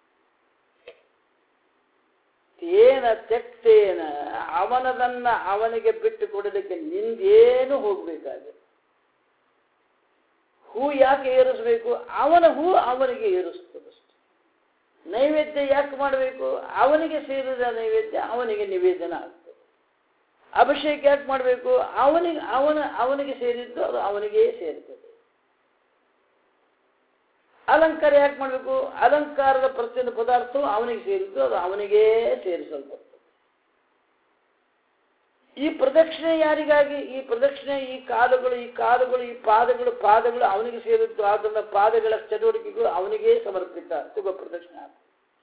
ತೇನ ತೆಕ್ತೇನ ಅವನದನ್ನ ಅವನಿಗೆ ಬಿಟ್ಟು ಕೊಡಲಿಕ್ಕೆ ನಿಂದೇನು ಹೋಗ್ಬೇಕಾಗಿದೆ ಹೂ ಯಾಕೆ ಏರಿಸಬೇಕು ಅವನ ಹೂ ಅವನಿಗೆ ಏರಿಸ್ತದಷ್ಟೆ ನೈವೇದ್ಯ ಯಾಕೆ ಮಾಡಬೇಕು ಅವನಿಗೆ ಸೇರಿದ ನೈವೇದ್ಯ ಅವನಿಗೆ ನಿವೇದನ ಆಗ್ತದೆ ಅಭಿಷೇಕ ಯಾಕೆ ಮಾಡಬೇಕು ಅವನಿಗೆ ಅವನ ಅವನಿಗೆ ಸೇರಿದ್ದು ಅದು ಅವನಿಗೇ ಸೇರ್ತದೆ ಅಲಂಕಾರ ಯಾಕೆ ಮಾಡಬೇಕು ಅಲಂಕಾರದ ಪ್ರತಿಯೊಂದು ಪದಾರ್ಥವು ಅವನಿಗೆ ಸೇರಿದ್ದು ಅದು ಅವನಿಗೇ ಸೇರಿಸಲ್ಪಡ್ತದೆ ಈ ಪ್ರದಕ್ಷಿಣೆ ಯಾರಿಗಾಗಿ ಈ ಪ್ರದಕ್ಷಿಣೆ ಈ ಕಾಲುಗಳು ಈ ಕಾಲುಗಳು ಈ ಪಾದಗಳು ಪಾದಗಳು ಅವನಿಗೆ ಸೇರಿದ್ದು ಆದ್ದರಿಂದ ಪಾದಗಳ ಚಟುವಟಿಕೆಗಳು ಅವನಿಗೇ ಸಮರ್ಪಿತ ಶುಭ ಪ್ರದಕ್ಷಿಣೆ ಆಗ್ತದೆ.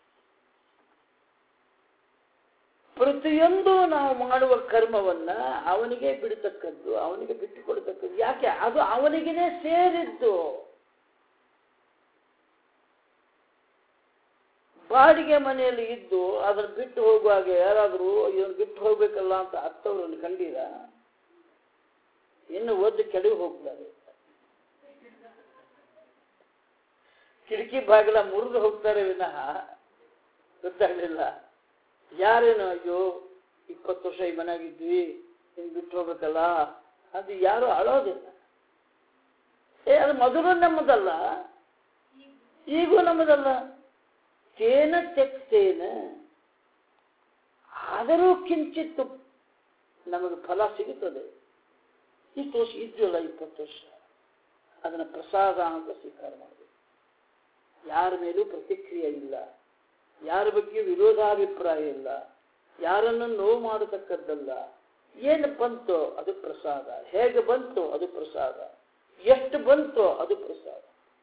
ಪ್ರತಿಯೊಂದು ನಾವು ಮಾಡುವ ಕರ್ಮವನ್ನ ಅವನಿಗೆ ಬಿಡತಕ್ಕದ್ದು ಅವನಿಗೆ ಬಿಟ್ಟುಕೊಡತಕ್ಕದ್ದು ಯಾಕೆ ಅದು ಅವನಿಗೇನೆ ಸೇರಿದ್ದು ಬಾಡಿಗೆ ಮನೆಯಲ್ಲಿ ಇದ್ದು ಅದನ್ನ ಬಿಟ್ಟು ಹೋಗುವಾಗ ಯಾರಾದರೂ ಇದನ್ನು ಬಿಟ್ಟು ಹೋಗ್ಬೇಕಲ್ಲ ಅಂತ ಹತ್ತವರಲ್ಲಿ ಕಂಡೀರ ಇನ್ನು ಒದ್ದು ಕೆಳಗೆ ಹೋಗ್ತಾರೆ ಕಿಟಕಿ ಬಾಗಿಲ ಮುರಿದು ಹೋಗ್ತಾರೆ ವಿನಃ ಗೊತ್ತಾಗ್ಲಿಲ್ಲ ಯಾರೇನೋ ಅಯ್ಯೋ ಇಪ್ಪತ್ತು ವರ್ಷ ಈ ಮನೆಯಾಗಿದ್ವಿ ಹಿಂಗ್ ಬಿಟ್ಟು ಹೋಗ್ಬೇಕಲ್ಲ ಅದು ಯಾರು ಅಳೋದಿಲ್ಲ ಏ ಅದು ಮೊದಲು ನಮ್ಮದಲ್ಲ ಈಗೂ ನಮ್ಮದಲ್ಲ ತೇನ ತೆಕ್ತೇನ ಆದರೂ ಕಿಂಚಿತ್ತು ನಮಗೆ ಫಲ ಸಿಗುತ್ತದೆ ಇಷ್ಟು ವರ್ಷ ಇದ್ವಲ್ಲ ಇಪ್ಪತ್ತು ವರ್ಷ ಅದನ್ನ ಪ್ರಸಾದ ಅಂತ ಸ್ವೀಕಾರ ಮಾಡಬೇಕು ಯಾರ ಮೇಲೂ ಪ್ರತಿಕ್ರಿಯೆ ಇಲ್ಲ ಯಾರ ಬಗ್ಗೆ ವಿರೋಧಾಭಿಪ್ರಾಯ ಇಲ್ಲ ಯಾರನ್ನು ನೋವು ಮಾಡತಕ್ಕದ್ದಲ್ಲ ಏನು ಬಂತೋ ಅದು ಪ್ರಸಾದ ಹೇಗೆ ಬಂತೋ ಅದು ಪ್ರಸಾದ ಎಷ್ಟು ಬಂತೋ ಅದು ಪ್ರಸಾದ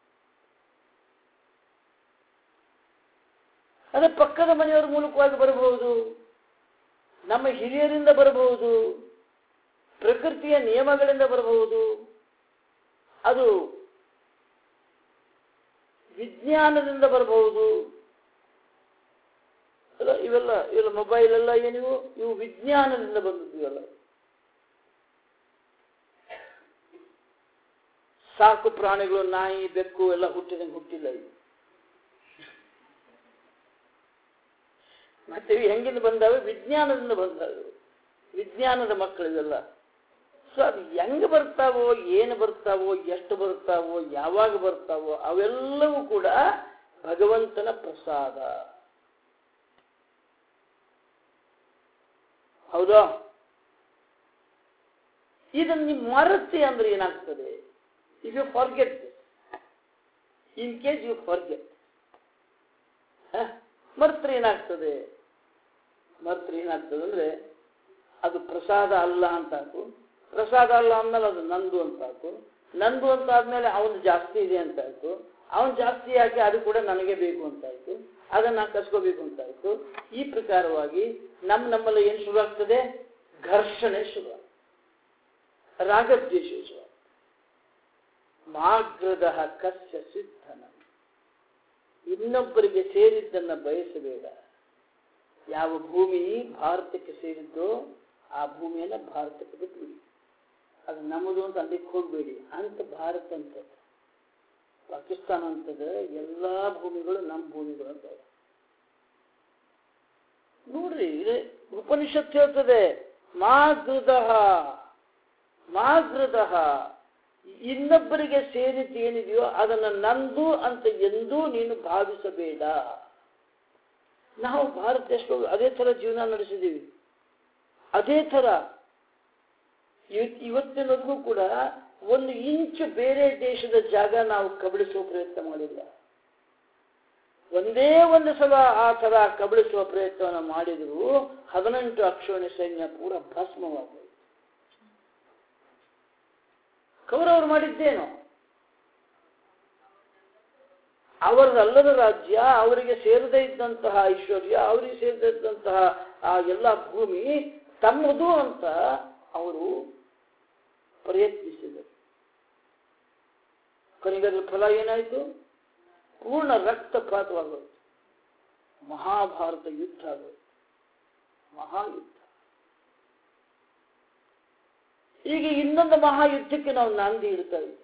ಅದೇ ಪಕ್ಕದ ಮನೆಯವರ ಮೂಲಕವಾಗಿ ಬರಬಹುದು ನಮ್ಮ ಹಿರಿಯರಿಂದ ಬರಬಹುದು ಪ್ರಕೃತಿಯ ನಿಯಮಗಳಿಂದ ಬರಬಹುದು ಅದು ವಿಜ್ಞಾನದಿಂದ ಬರಬಹುದು ಅಲ್ಲ ಇವೆಲ್ಲ ಇವೆಲ್ಲ ಮೊಬೈಲ್ ಎಲ್ಲ ಏನಿವು ಇವು ವಿಜ್ಞಾನದಿಂದ ಬಂದದ್ದು ಇವೆಲ್ಲ ಸಾಕು ಪ್ರಾಣಿಗಳು ನಾಯಿ ಬೆಕ್ಕು ಎಲ್ಲ ಹುಟ್ಟಿದಂಗೆ ಹುಟ್ಟಿಲ್ಲ ಇವು ಮತ್ತೆ ಇವು ಹೆಂಗಿಂದ ಬಂದಾವೆ ವಿಜ್ಞಾನದಿಂದ ಬಂದಾವೆ ವಿಜ್ಞಾನದ ಮಕ್ಕಳು ಇವೆಲ್ಲ ಸೊ ಅದು ಹೆಂಗ್ ಬರ್ತಾವೋ ಏನು ಬರ್ತಾವೋ ಎಷ್ಟು ಬರ್ತಾವೋ ಯಾವಾಗ ಬರ್ತಾವೋ ಅವೆಲ್ಲವೂ ಕೂಡ ಭಗವಂತನ ಪ್ರಸಾದ ಹೌದಾ ಇದನ್ನು ನೀವು ಮರತಿ ಅಂದ್ರೆ ಏನಾಗ್ತದೆ if you forget in case you forget ಮರ್ತ್ರೆ ಏನಾಗ್ತದೆ ಮರ್ತ್ರೆ ಏನಾಗ್ತದೆ ಅಂದ್ರೆ ಅದು ಪ್ರಸಾದ ಅಲ್ಲ ಅಂತಾಕು ಪ್ರಸಾದ ಅಲ್ಲ ಅಂದ್ಮೇಲೆ ಅದು ನಂದು ಅಂತಾಕು ನಂದು ಅಂತ ಆದ್ಮೇಲೆ ಅವನು ಜಾಸ್ತಿ ಇದೆ ಅಂತಾಯ್ತು ಅವನು ಜಾಸ್ತಿ ಆಗಿ ಅದು ಕೂಡ ನನಗೆ ಬೇಕು ಅಂತಾಯ್ತು ಅದನ್ನ ನಾನು ಕಸ್ಕೋಬೇಕು ಅಂತಾಯ್ತು ಈ ಪ್ರಕಾರವಾಗಿ ನಮ್ಮ ನಮ್ಮಲ್ಲಿ ಏನು ಶುರುವಾಗ್ತದೆ ಘರ್ಷಣೆ ಶುರು ರಾಗದ್ವೇಷ ಶುರು ಮಾಗ್ರದ ಕಸ್ಯ ಸಿದ್ಧನ ಇನ್ನೊಬ್ಬರಿಗೆ ಸೇರಿದ್ದನ್ನ ಬಯಸಬೇಡ ಯಾವ ಭೂಮಿ ಭಾರತಕ್ಕೆ ಸೇರಿದ್ದೋ ಆ ಭೂಮಿಯನ್ನ ಭಾರತಕ್ಕೆ ಬಿಟ್ಬಿಡಿ ಅದು ನಮ್ಮದು ಅಂತ ಅದಕ್ಕೆ ಹೋಗ್ಬೇಡಿ ಅಂತ ಭಾರತ ಅಂತ ಪಾಕಿಸ್ತಾನ ಅಂತದ ಎಲ್ಲಾ ಭೂಮಿಗಳು ನಮ್ಮ ಭೂಮಿಗಳು ಅಂತ ನೋಡ್ರಿ ಇದು ಉಪನಿಷತ್ ಹೇಳ್ತದೆ ಮಾಗೃದ ಮಾಗೃದ ಇನ್ನೊಬ್ಬರಿಗೆ ಸೇರಿದ್ದು ಏನಿದೆಯೋ ಅದನ್ನ ನಂದು ಅಂತ ಎಂದೂ ನೀನು ಭಾವಿಸಬೇಡ ನಾವು ಭಾರತ ದೇಶಗಳು ಅದೇ ತರ ಜೀವನ ನಡೆಸಿದ್ದೀವಿ ಅದೇ ತರ ಇವ್- ಇವತ್ತಿನವರೆಗೂ ಕೂಡ ಒಂದು ಇಂಚು ಬೇರೆ ದೇಶದ ಜಾಗ ನಾವು ಕಬಳಿಸುವ ಪ್ರಯತ್ನ ಮಾಡಿಲ್ಲ ಒಂದೇ ಒಂದು ಸಲ ಆ ತರ ಕಬಳಿಸುವ ಪ್ರಯತ್ನವನ್ನು ಮಾಡಿದ್ರು ಹದಿನೆಂಟು ಅಕ್ಷೋಣಿ ಸೈನ್ಯ ಪೂರ ಭಸ್ಮವಾಗೋದು ಕೌರವರು ಮಾಡಿದ್ದೇನು ಅವರದಲ್ಲದ ರಾಜ್ಯ ಅವರಿಗೆ ಸೇರದೇ ಇದ್ದಂತಹ ಐಶ್ವರ್ಯ ಅವರಿಗೆ ಸೇರದೇ ಇದ್ದಂತಹ ಆ ಎಲ್ಲ ಭೂಮಿ ತಮ್ಮದು ಅಂತ ಅವರು ಪ್ರಯತ್ನಿಸಿದರು ಕೊನೆಗೆ ಅದ್ರ ಫಲ ಏನಾಯಿತು ಪೂರ್ಣ ರಕ್ತಪಾತವಾಗೋದು ಮಹಾಭಾರತ ಯುದ್ಧ ಆಗೋದು ಮಹಾಯುದ್ಧ ಈಗ ಇನ್ನೊಂದು ಮಹಾಯುದ್ಧಕ್ಕೆ ನಾವು ನಾಂದಿ ಇಡ್ತಾ ಇದ್ದೀವಿ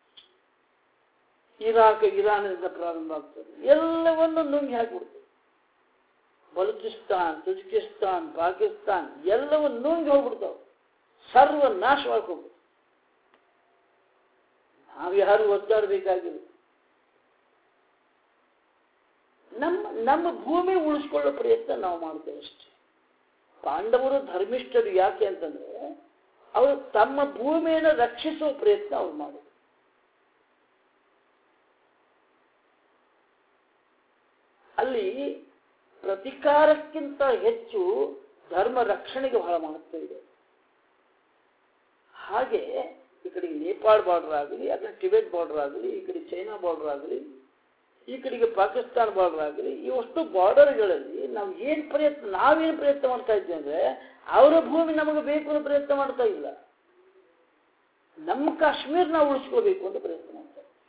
ಇರಾಕ್ ಇರಾನಿಂದ ಪ್ರಾರಂಭ ಆಗ್ತದೆ ಎಲ್ಲವನ್ನು ನುಂಗಿ ಹಾಕಿಬಿಡ್ತದೆ ಬಲೂಚಿಸ್ತಾನ್ ತುಜ್ಕಿಸ್ತಾನ್ ಪಾಕಿಸ್ತಾನ್ ಎಲ್ಲವೂ ನುಂಗಿ ಹೋಗ್ಬಿಡ್ತಾವೆ ಸರ್ವ ನಾಶವಾಗಿ ಹೋಗ್ಬಿಡ್ತು ನಾವು ಯಾರು ಒದ್ದಾಡಬೇಕಾಗಿಲ್ಲ ನಮ್ಮ ನಮ್ಮ ಭೂಮಿ ಉಳಿಸ್ಕೊಳ್ಳೋ ಪ್ರಯತ್ನ ನಾವು ಮಾಡ್ತೇವೆ ಅಷ್ಟೇ ಪಾಂಡವರು ಧರ್ಮಿಷ್ಠರು ಯಾಕೆ ಅಂತಂದ್ರೆ ಅವರು ತಮ್ಮ ಭೂಮಿಯನ್ನು ರಕ್ಷಿಸುವ ಪ್ರಯತ್ನ ಅವ್ರು ಮಾಡಿದ್ರು ಅಲ್ಲಿ ಪ್ರತಿಕಾರಕ್ಕಿಂತ ಹೆಚ್ಚು ಧರ್ಮ ರಕ್ಷಣೆಗೆ ಬಹಳ ಮಹತ್ವ ಇದೆ ಹಾಗೆ ಈ ಕಡೆಗೆ ನೇಪಾಳ ಬಾರ್ಡರ್ ಆಗಲಿ ಆ ಕಡೆ ಟಿಬೆಟ್ ಬಾರ್ಡರ್ ಆಗಲಿ ಈ ಕಡೆ ಚೈನಾ ಬಾರ್ಡರ್ ಆಗಲಿ ಈ ಕಡೆಗೆ ಪಾಕಿಸ್ತಾನ ಬಾರ್ಡರ್ ಆಗಲಿ ಇವಷ್ಟು ಬಾರ್ಡರ್ಗಳಲ್ಲಿ ನಾವು ಏನು ಪ್ರಯತ್ನ ನಾವೇನು ಪ್ರಯತ್ನ ಮಾಡ್ತಾ ಇದ್ವಿ ಅಂದ್ರೆ ಅವರ ಭೂಮಿ ನಮಗೆ ಬೇಕು ಅನ್ನೋ ಪ್ರಯತ್ನ ಮಾಡ್ತಾ ಇಲ್ಲ ನಮ್ಮ ಕಾಶ್ಮೀರ ನಾವು ಉಳಿಸ್ಕೋಬೇಕು ಅಂತ ಪ್ರಯತ್ನ ಮಾಡ್ತಾ ಇದ್ವಿ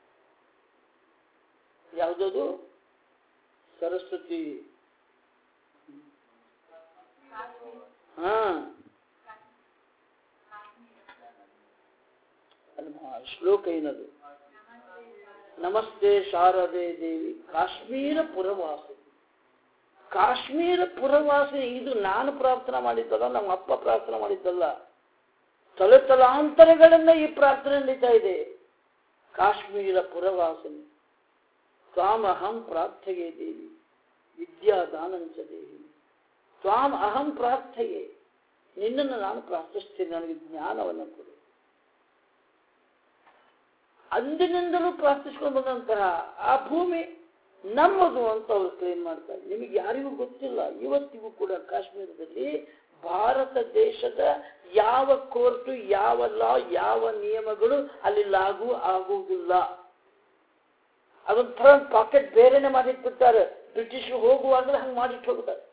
ಯಾವುದದು ಸರಸ್ವತಿ ಹಾ ಅಲ್ವಾ ಶ್ಲೋಕ ಏನದು ನಮಸ್ತೆ ಶಾರದೆ ದೇವಿ ಕಾಶ್ಮೀರ ಪುರವಾಸಿ ಕಾಶ್ಮೀರ ಪುರವಾಸಿ ಇದು ನಾನು ಪ್ರಾರ್ಥನೆ ಮಾಡಿದ್ದಲ್ಲ ನಮ್ಮ ಅಪ್ಪ ಪ್ರಾರ್ಥನೆ ಮಾಡಿದ್ದಲ್ಲ ತಲೆ ತಲಾಂತರಗಳಿಂದ ಈ ಪ್ರಾರ್ಥನೆ ನಡೀತಾ ಇದೆ ಕಾಶ್ಮೀರ ಪುರವಾಸಿನಿ ತ್ವಾಂ ಅಹಂ ಪ್ರಾರ್ಥಯೇ ದೇವಿ ವಿದ್ಯಾದಾನಂಚ ದೇವಿ ತ್ವಾಂ ಅಹಂ ಪ್ರಾರ್ಥಯೇ ನಿನ್ನನ್ನು ನಾನು ಪ್ರಾರ್ಥಿಸ್ತೇನೆ ನನಗೆ ಜ್ಞಾನವನ್ನು ಕೊಡು ಅಂದಿನಿಂದಲೂ ಪ್ರಾರ್ಥಿಸ್ಕೊಂಡು ಬಂದಂತಹ ಆ ಭೂಮಿ ನಮ್ಮದು ಅಂತ ಅವರು ಕ್ಲೇಮ್ ಮಾಡ್ತಾರೆ ನಿಮಗೆ ಯಾರಿಗೂ ಗೊತ್ತಿಲ್ಲ ಇವತ್ತಿಗೂ ಕೂಡ ಕಾಶ್ಮೀರದಲ್ಲಿ ಭಾರತ ದೇಶದ ಯಾವ ಕೋರ್ಟು ಯಾವ ಲಾ ಯಾವ ನಿಯಮಗಳು ಅಲ್ಲಿ ಲಾಗು ಆಗುವುದಿಲ್ಲ ಅದೊಂಥರ ಪಾಕೆಟ್ ಬೇರೆನೆ ಮಾಡಿಟ್ಬಿಡ್ತಾರೆ ಬ್ರಿಟಿಷರು ಹೋಗುವಾಗಲೇ ಹಂಗೆ ಮಾಡಿಟ್ಟು ಹೋಗ್ತಾರೆ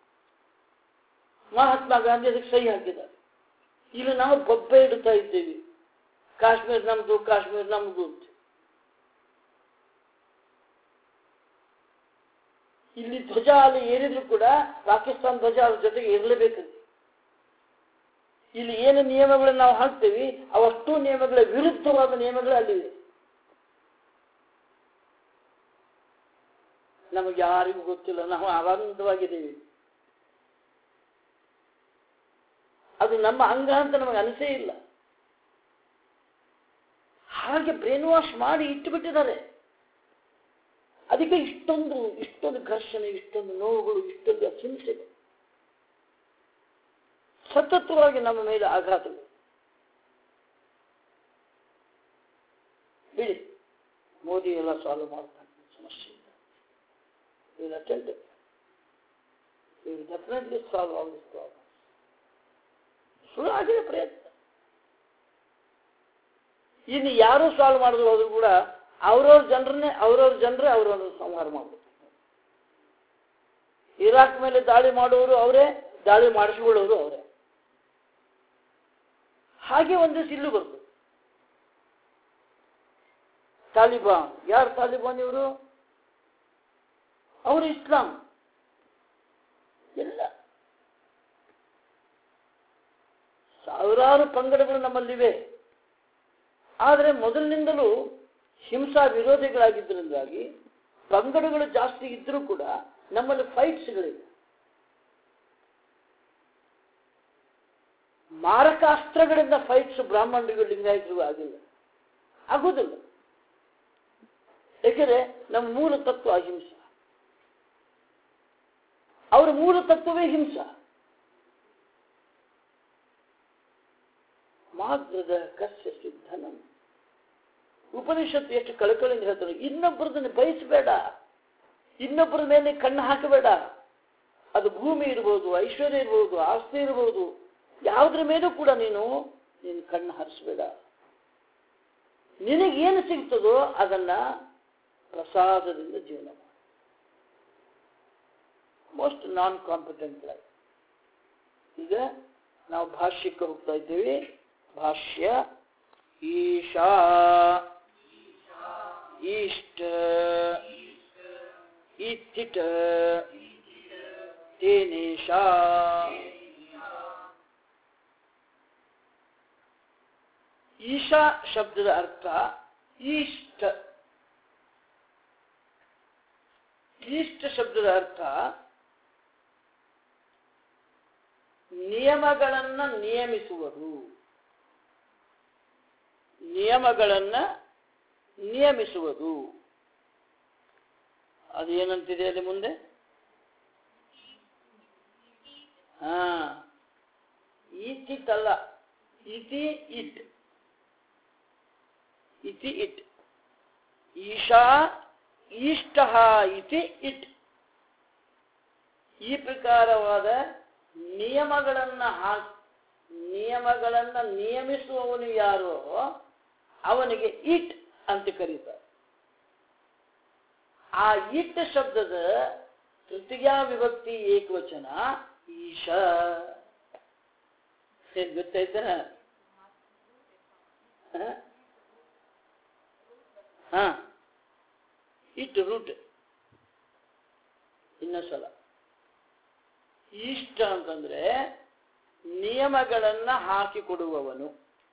ಮಹಾತ್ಮ ಗಾಂಧಿ ಅದಕ್ಕೆ ಸಹಿ ಹಾಕಿದ್ದಾರೆ ಇಲ್ಲಿ ನಾವು ಬೊಬ್ಬೆ ಇಡ್ತಾ ಇದ್ದೇವೆ ಕಾಶ್ಮೀರ್ ನಮ್ದು ಕಾಶ್ಮೀರ್ ನಮ್ದು ಅಂತ ಇಲ್ಲಿ ಧ್ವಜ ಅಲ್ಲಿ ಏರಿದ್ರು ಕೂಡ ಪಾಕಿಸ್ತಾನ ಧ್ವಜ ಅದ್ರ ಜೊತೆಗೆ ಇರಲೇಬೇಕು ಇಲ್ಲಿ ಏನು ನಿಯಮಗಳನ್ನು ನಾವು ಹಾಕ್ತೇವೆ ಅವಷ್ಟು ನಿಯಮಗಳ ವಿರುದ್ಧವಾದ ನಿಯಮಗಳು ಅಲ್ಲಿವೆ ನಮಗೆ ಯಾರಿಗೂ ಗೊತ್ತಿಲ್ಲ ನಾವು ಆನಂದವಾಗಿದ್ದೀವಿ ಅದು ನಮ್ಮ ಅಂಗ ಅಂತ ನಮಗೆ ಅನಿಸೇ ಇಲ್ಲ ಹಾಗೆ ಬ್ರೇನ್ ವಾಶ್ ಮಾಡಿ ಇಟ್ಟುಬಿಟ್ಟಿದ್ದಾರೆ ಅದಕ್ಕೆ ಇಷ್ಟೊಂದು ಇಷ್ಟೊಂದು ಘರ್ಷಣೆ ಇಷ್ಟೊಂದು ನೋವುಗಳು ಇಷ್ಟೊಂದು ಹಿಂಸೆಗಳು ಸತತವಾಗಿ ನಮ್ಮ ಮೇಲೆ ಆಘಾತಗಳು ಬಿಡಿ ಮೋದಿ ಎಲ್ಲ ಸಾಲ್ವ್ ಮಾಡ್ತಾನೆ ಸಮಸ್ಯೆ ಇಲ್ಲ ಇವರು ಅಟೆಂಡ್ ಇವರು definitely solve all this problem ಸುಳ್ಳು ಆಗಿದೆ ಪ್ರಯತ್ನ ಇನ್ನು ಯಾರು ಸಾಲ್ವ್ ಮಾಡಿದ್ರು ಹೋದ್ರು ಕೂಡ ಅವ್ರವ್ರ ಜನರನ್ನೇ ಅವ್ರವ್ರ ಜನರೇ ಅವರನ್ನು ಸಂಹಾರ ಮಾಡಬೇಕು ಇರಾಕ್ ಮೇಲೆ ದಾಳಿ ಮಾಡುವವರು ಅವರೇ ದಾಳಿ ಮಾಡಿಸಿಕೊಳ್ಳೋರು ಅವರೇ ಹಾಗೆ ಒಂದು ಇಲ್ಲೂ ಬರ್ತದೆ ತಾಲಿಬಾನ್ ಯಾರು ತಾಲಿಬಾನ್ ಇವರು ಅವರು ಇಸ್ಲಾಂ ಎಲ್ಲ ಸಾವಿರಾರು ಪಂಗಡಗಳು ನಮ್ಮಲ್ಲಿವೆ ಆದರೆ ಮೊದಲಿನಿಂದಲೂ ಹಿಂಸಾ ವಿರೋಧಿಗಳಾಗಿದ್ದರಿಂದಾಗಿ ಪಂಗಡಗಳು ಜಾಸ್ತಿ ಇದ್ರೂ ಕೂಡ ನಮ್ಮಲ್ಲಿ ಫೈಟ್ಸ್ಗಳಿವೆ ಮಾರಕಾಸ್ತ್ರಗಳಿಂದ ಫೈಟ್ಸ್ ಬ್ರಾಹ್ಮಣರಿಗೂ ಲಿಂಗಾಯತರಿಗೂ ಆಗಿಲ್ಲ ಆಗೋದಿಲ್ಲ ಏಕೆಂದರೆ ನಮ್ಮ ಮೂಲ ತತ್ವ ಅಹಿಂಸ ಅವರ ಮೂಲ ತತ್ವವೇ ಹಿಂಸ ಮಾಗ್ರದ ಕಸ್ಯ ಸಿದ್ಧನಂ ಉಪನಿಷತ್ತು ಎಷ್ಟು ಕಳಕಳಿಂದ ಹೇಳ್ತಾರೆ ಇನ್ನೊಬ್ಬರದನ್ನು ಬಯಸಬೇಡ ಇನ್ನೊಬ್ಬರ ಮೇಲೆ ಕಣ್ಣು ಹಾಕಬೇಡ ಅದು ಭೂಮಿ ಇರ್ಬೋದು ಐಶ್ವರ್ಯ ಇರ್ಬೋದು ಆಸ್ತಿ ಇರ್ಬೋದು ಯಾವುದ್ರ ಮೇಲೂ ಕೂಡ ನೀನು ನೀನು ಕಣ್ಣು ಹರಿಸಬೇಡ ನಿನಗೇನು ಸಿಗ್ತದೋ ಅದನ್ನ ಪ್ರಸಾದದಿಂದ ಜೀವನ ಮಾಡು ಮೋಸ್ಟ್ ನಾನ್ ಕಾಂಪಿಟೆಂಟ್ ಲೈಫ್ ಈಗ ನಾವು ಭಾಷ್ಯಕ್ಕೆ ಹೋಗ್ತಾ ಇದ್ದೇವೆ ಭಾಷ್ಯ ಈಶಾ ಈಷ್ಟ ಇತ್ತಿಟ ತೇನೇಶಾ ಈಶಾ ಶಬ್ದದ ಅರ್ಥ ಈಷ್ಟ ಈಷ್ಟ ಶಬ್ದದ ಅರ್ಥ ನಿಯಮಗಳನ್ನ ನಿಯಮಿಸುವುದು ನಿಯಮಗಳನ್ನ ನಿಯಮಿಸುವುದು ಅದು ಏನಂತಿದೆ ಅಲ್ಲಿ ಮುಂದೆ ಹಾ ಈತಿತ್ತಲ್ಲ ಇತಿ ಇಟ್ ಇತಿ ಇಟ್ ಈಶಾ ಇಷ್ಟ ಇತಿ ಇಟ್ ಈ ಪ್ರಕಾರವಾದ ನಿಯಮಗಳನ್ನ ಹಾ ನಿಯಮಗಳನ್ನ ನಿಯಮಿಸುವವನು ಯಾರೋ ಅವನಿಗೆ ಇಟ್ ಅಂತ ಕರೀತಾರೆ ಆ ಇಟ್ ಶಬ್ದದ ತೃತೀಯ ವಿಭಕ್ತಿ ಏಕವಚನ ಈಶ ಏನ್ ಗೊತ್ತಾಯ್ತ ಹಾ ಇಟ್ ರೂಟ್ ಇನ್ನೊಂದ್ಸಲ ಇಷ್ಟ ಅಂತಂದ್ರೆ ನಿಯಮಗಳನ್ನ ಹಾಕಿಕೊಡುವವನು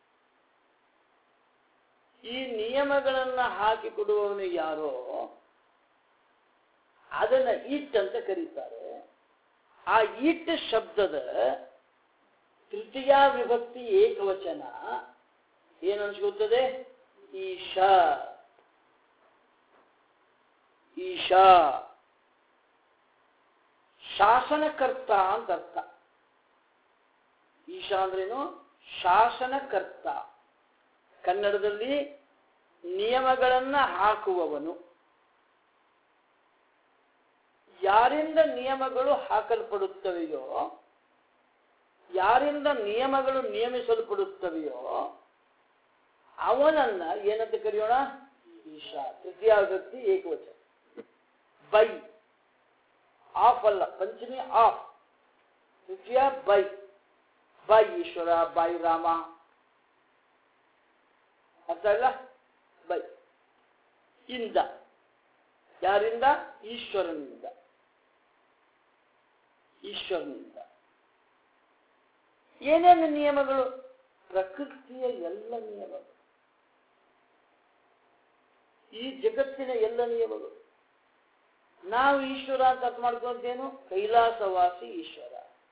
ಈ ನಿಯಮಗಳನ್ನ ಹಾಕಿಕೊಡುವವನು ಯಾರೋ ಅದನ್ನ ಇಟ್ ಅಂತ ಕರೀತಾರೆ ಆ ಇಟ್ ಶಬ್ದದ ತೃತೀಯ ವಿಭಕ್ತಿ ಏಕವಚನ ಏನನ್ಸ್ಕೊಳ್ತದೆ ಈಶಾ ಈಶಾ ಶಾಸನಕರ್ತ ಅಂತ ಅರ್ಥ ಈಶಾ ಅಂದ್ರೇನು ಶಾಸನಕರ್ತ ಕನ್ನಡದಲ್ಲಿ ನಿಯಮಗಳನ್ನ ಹಾಕುವವನು ಯಾರಿಂದ ನಿಯಮಗಳು ಹಾಕಲ್ಪಡುತ್ತವೆಯೋ ಯಾರಿಂದ ನಿಯಮಗಳು ನಿಯಮಿಸಲ್ಪಡುತ್ತವೆಯೋ ಅವನನ್ನ ಏನಂತ ಕರೆಯೋಣ ಈಶಾ ತೃತೀಯ ವ್ಯಕ್ತಿ ಏಕವಚನ ಬೈ ಆಫ್ ಅಲ್ಲ ಪಂಚಮಿ ಆಫ್ ತೃತೀಯ by by Ishwara by Rama ಅರ್ಥ ಇಲ್ಲ ಬೈ ಇಂದ ಯಾರಿಂದ ಈಶ್ವರನಿಂದ ಈಶ್ವರನಿಂದ ಏನೇನು ನಿಯಮಗಳು ಪ್ರಕೃತಿಯ ಎಲ್ಲ ನಿಯಮಗಳು ಈ ಜಗತ್ತಿನ ಎಲ್ಲ ನಿಯಮಗಳು ನಾವು ಈಶ್ವರ ಅಂತ ಅರ್ಥ ಮಾಡ್ಕೊಂತೇನು ಕೈಲಾಸವಾಸಿ ಈಶ್ವರ